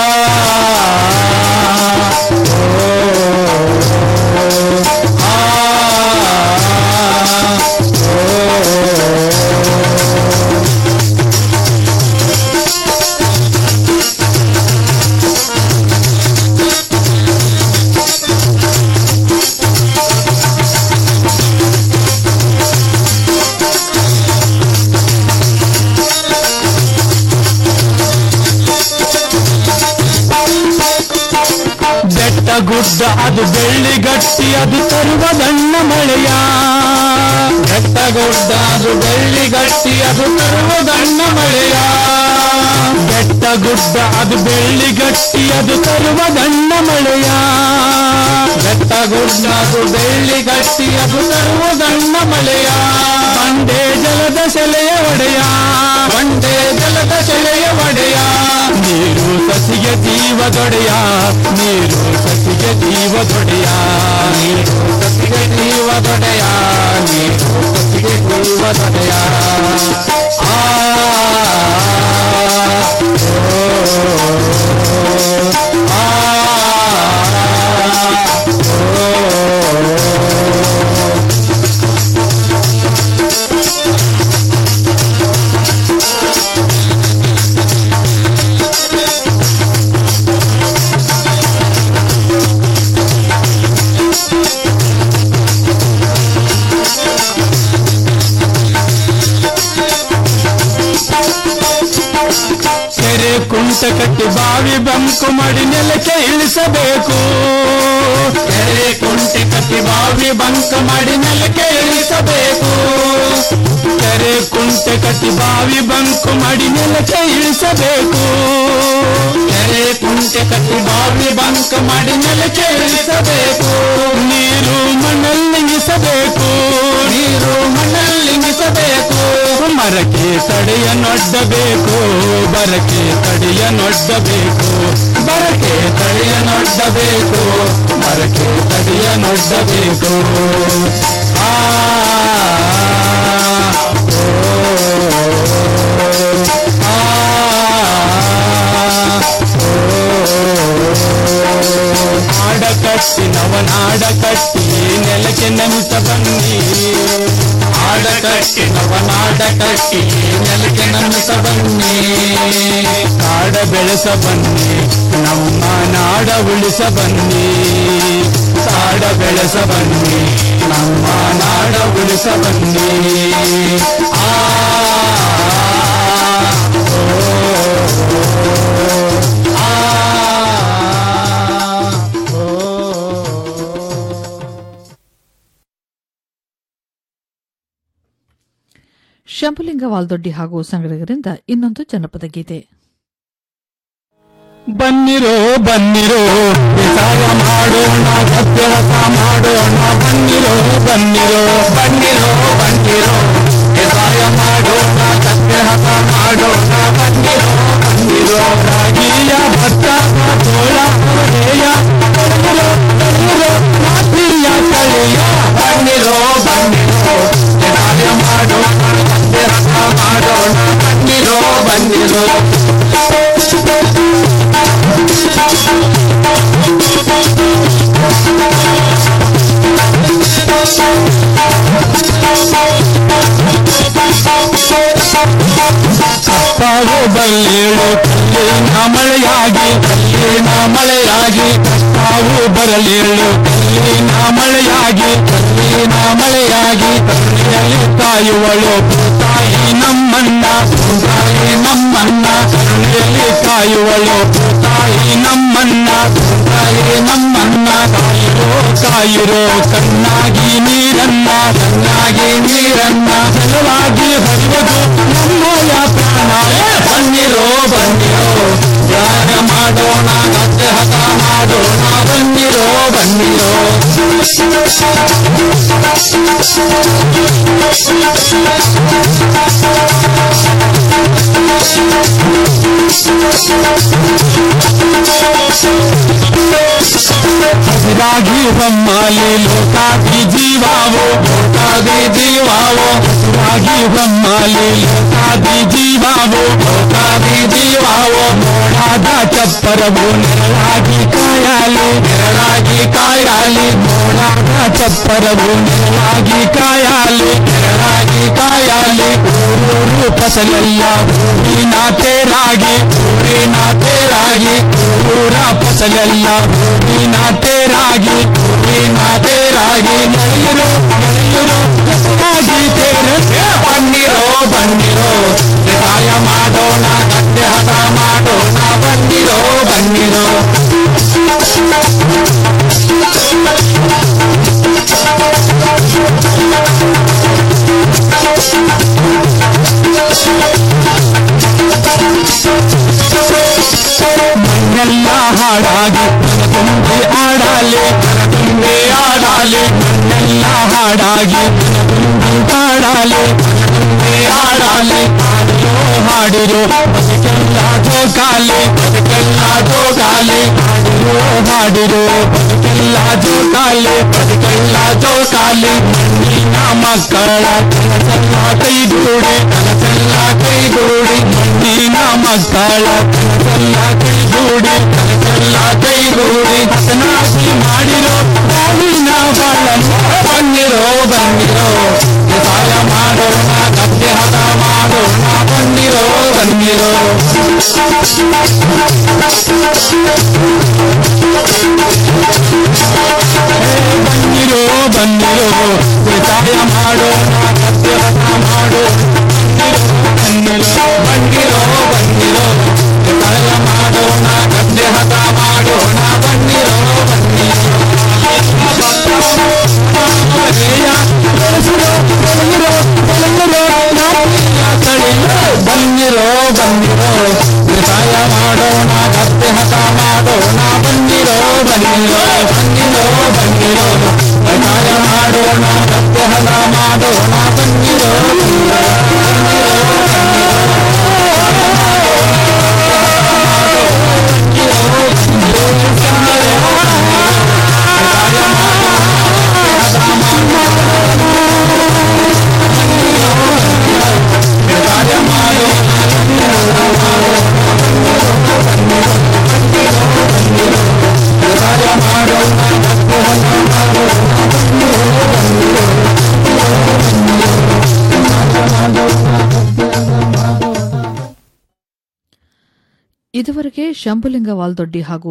ಓ, ಆ, ಓ. ಬೆಟ್ಟ ಗುಡ್ಡ ಅದು ಬೆಳ್ಳಿ ಗಟ್ಟಿ ಅದು ತರುವ ದಣ್ಣ ಮಳೆಯ ಬೆಟ್ಟ ಗುಡ್ಡ ಅದು ಬೆಳ್ಳಿ ಗಟ್ಟಿ ಅದು ತರುವ ದಣ್ಣ ಮಳೆಯ ಬೆಟ್ಟ ಗುಡ್ಡ ಅದು ಬೆಳ್ಳಿ ಗಟ್ಟಿ ಅದು ತರುವ ದಣ್ಣ ಮಳೆಯ ಬೆಟ್ಟ ಗುಡ್ಡ ಅದು ಬೆಳ್ಳಿ ಗಟ್ಟಿ ಅದು ತರುವ ದಣ್ಣ ಮಳೆಯ ಬಂಡೆ ಜಲದ ಸೆಲೆಯ ಒಡೆಯ ಬಂಡೆ ಜಲದ ಸೆಲೆಯ ಒಡೆಯ ನೀರು ಸಸಿಗೆ ಜೀವ ದೊಡೆಯ ನೀರು ಸಸಿಗೆ ಜೀವ ದೊಡೆಯ ನೀರು ಸಸಿಗೆ ಜೀವ ದೊಡೆಯ ನೀರು ಸಸಿಗೆ ಜೀವ ದೊಡೆಯ ಆ ಓ, ಆ, ಓ. ಕುಂಟೆ ಕಟ್ಟಿ ಬಾವಿ ಬಂಕು ಮಾಡಿ ನೆಲಕ್ಕೆ ಇಳಿಸಬೇಕು ಕೆರೆ ಕುಂಟೆ ಕಟ್ಟಿ ಬಾವಿ ಬಂಕು ಮಾಡಿ ನೆಲಕ್ಕೆ ಇಳಿಸಬೇಕು ಕೆರೆ ಕುಂಟೆ ಕಟ್ಟಿ ಬಾವಿ ಬಂಕು ಮಾಡಿ ನೆಲಕ್ಕೆ ಇಳಿಸಬೇಕು ಕೆರೆ ಕುಂಟೆ ಕಟ್ಟಿ ಬಾವಿ ಬಂಕು ಮಾಡಿ ನೆಲಕ್ಕೆ ಇಳಿಸಬೇಕು ನೀರು ಮಣ್ಣಲ್ಲಿಂಗಿಸಬೇಕು ನೀರು ಮಣ್ಣಲ್ಲಿಂಗಿಸಬೇಕು ಮರಕ್ಕೆ ತಡೆಯ ನೊಡ್ಡಬೇಕು ಬರಕ್ಕೆ ತಡೆಯ ನೊಡ್ಡಬೇಕು ಬರಕ್ಕೆ ತಡೆಯ ನೊಡ್ಡಬೇಕು ಮರಕ್ಕೆ ತಡೆಯ ನೊಡ್ಡಬೇಕು ಆ ಆಡ ಕಟ್ಟಿ ನವನಾಡ ಕಟ್ಟಿ ನೆಲಕ್ಕೆ ನಮಿತ ಬನ್ನಿ ಆಡ ಕಟ್ಟಿ ನವನಾಡ ಕಟ್ಟಿ ನೆಲಕ್ಕೆ ನಮಿತ ಬನ್ನಿ ಕಾಡ ಬೆಳೆಸ ಬನ್ನಿ ನಮ್ಮ ನಾಡ ಉಳಿಸ ಬನ್ನಿ ಕಾಡ ಬೆಳೆಸ ಬನ್ನಿ ನಮ್ಮ ನಾಡ ಉಳಿಸ ಬನ್ನಿ ಆ ಶಂಭುಲಿಂಗ ವಾಲ್ದೊಡ್ಡಿ ಹಾಗೂ ಸಂಗಡಿಗರಿಂದ ಇನ್ನೊಂದು ಜನಪದ ಗೀತೆ ಬನ್ನಿರೋ ಬನ್ನಿರೋ ಬೇಸಾಯ ಮಾಡೋಣ ಸತ್ಯವಸ ಮಾಡೋಣ ಬನ್ನಿರೋ ಬನ್ನಿರೋ ಬನ್ನಿರೋ ಬನ್ನಿರೋ ಬೇಸಾಯ ಮಾಡೋಣ ಸತ್ಯಹಸ ಮಾಡೋಣ ಬನ್ನಿರೋ ಬನ್ನಿರೋ ರಾಗಿಯ ಭತ್ತ ಜೋಳ ಹೊರೆಯ ಬನ್ನಿರೋ ಬನ್ನಿರೋ ಮಾತಿಯ ಕಳೆಯ ಬನ್ನಿರೋ ಬನ್ನಿರೋ ಬೇಸಾಯ ಮಾಡೋಣ ಸತ್ಯಹಸ ಮಾಡೋಣ ಬನ್ನಿರೋ ಬನ್ನಿರೋ ಕಪ್ಪಾವು ಬಲ್ಲೇಳು ಕಲ್ಲಿನ ಮಳೆಯಾಗಿ ಕಲ್ಲಿನ ಮಳೆಯಾಗಿ ಕಪ್ಪಾವು ಬರಲೇಳು ಕಲ್ಲಿನ ಮಳೆಯಾಗಿ ಕಲ್ಲಿನ ಮಳೆಯಾಗಿ ಕಲ್ಲಿನಲ್ಲಿ ಕಾಯುವಳು ತಾಯಿ ನಮ್ಮನ್ನ ತಾಯಿ ನಮ್ಮನ್ನ ಕರುಣೆಯಲ್ಲಿ ಕಾಯುವಳು ತಾಯಿ ನಮ್ಮನ್ನ ತಾಯಿ ನಮ್ಮನ್ನ ಕಾಯಿರೋ ಕಾಯಿರೋ ಕಣ್ಣಾಗಿ ನೀರನ್ನ ಕಣ್ಣಾಗಿ ನೀರನ್ನ ಜಲವಾಗಿ ಹರಿವುದು ನಮ್ಮಯ ಪ್ರಾಣ ಬನ್ನಿರೋ ಬನ್ನಿರೋ ಧ್ಯಾನ ಮಾಡೋಣ ಗದ್ದೆ ಹತ ಮಾಡೋಣ ಬನ್ನಿರೋ ಬನ್ನಿರೋ ಹಸಿರಾಗಿ ಬ್ರಹ್ಮಾಲಿ ಲೋಕಾದಿ ಜೀವಾವೋ ಲೋಕಾದಿ ಜೀವಾವೋ ಹಸಿರಾಗಿ ಬ್ರಹ್ಮಾಲಿ ಲೋಕಾದಿ ಜೀವಾವೋ ಲೋಕಾದಿ ಜೀವಾವೋ ಮೋಡಾದ ಚಪ್ಪರವು ನೆರಳಾಗಿ ಕಾಯಾಲಿ ನೆರಳಾಗಿ ಕಾಯಾಲಿ ಮೋಡಾದ ಚಪ್ಪರವು ನೆರಳಾಗಿ ಕಾಯಾಲಿ ನೆರಳಾಗಿ ಕಾಯಾಲಿ ಊರೂರು ಫಸಲೆಲ್ಲ ಊರಿನ ತೇರಾಗಿ ಊರಿನ ತೇರಾಗಿ ಊರ ಫಸಲೆಲ್ಲ ಊರಿನ ತೇರಾಗಿ ಊರಿನ ತೇರಾಗಿ ನಡೆಯಿರೋ ನಡೆಯಿರೋ ಹೆಸರಾಗಿ ತೇರ ಬನ್ನಿರೋ ಬನ್ನಿರೋ ಸಹಾಯ ಮಾಡೋಣ ಗದ್ದೆ ಹತ ಮಾಡೋಣ ಬನ್ನಿರೋ ಬನ್ನಿರೋ ಮಣ್ಣೆಲ್ಲ ಹಾಡಾಗಿ ತುಂಬಿ ಆಡಾಲೆ ತುಂಬಿ ಆಡಾಲೆ ಮಣ್ಣೆಲ್ಲ ಹಾಡಾಗಿ ತುಂಬಿ ಆಡಾಲೆ ತುಂಬಿ ಆಡಾಲೆ ಹಾಡಿರೋ ಹಾಡಿರೋ ಬದುಕೆಲ್ಲ ಜೋಕಾಲೆ ಬದುಕೆಲ್ಲ ಜೋಕಾಲೆ ಹಾಡಿರೋ ಹಾಡಿರೋ ಬದುಕೆಲ್ಲ ಜೋಕಾಲೆ ಬದುಕೆಲ್ಲ ಜೋಕಾಲೆ ಮಣ್ಣಿನ ಮಕ್ಕಳ ಕನಸೆಲ್ಲ ಕೈಗೂಡಿ ಕನಸೆಲ್ಲ ಕೈಗೂಡಿ ಮಣ್ಣಿನ ಮಕ್ಕಳ ಕನಸೆಲ್ಲ ಕೈಗೂಡಿ ಕನಸೆಲ್ಲ ಕೈಗೂಡಿ ಹಸನಾಗಿ ಮಾಡಿರೋ ಬಾಳಿನ ಬಾಳನ್ನು ಬನ್ನಿರೋ ಬನ್ನಿರೋ ಸಹಾಯ ಮಾಡೋಣ ಗದ್ದೆ ಹದ ಮಾಡೋಣ ಬನ್ನಿರೋ ಬನ್ನಿರೋ ಬನ್ನಿರೋ ಬನ್ನಿರೋ ಸಹಾಯ ಮಾಡೋಣ ಗದ್ದೆ ಹದ ಮಾಡೋಣ ಬನ್ನಿರೋ ಬನ್ನಿರೋ ಬನ್ನಿರೋ ಸಹಾಯ ಇದುವರೆಗೆ ಶಂಭುಲಿಂಗ ವಾಲ್ದೊಡ್ಡಿ ಹಾಗೂ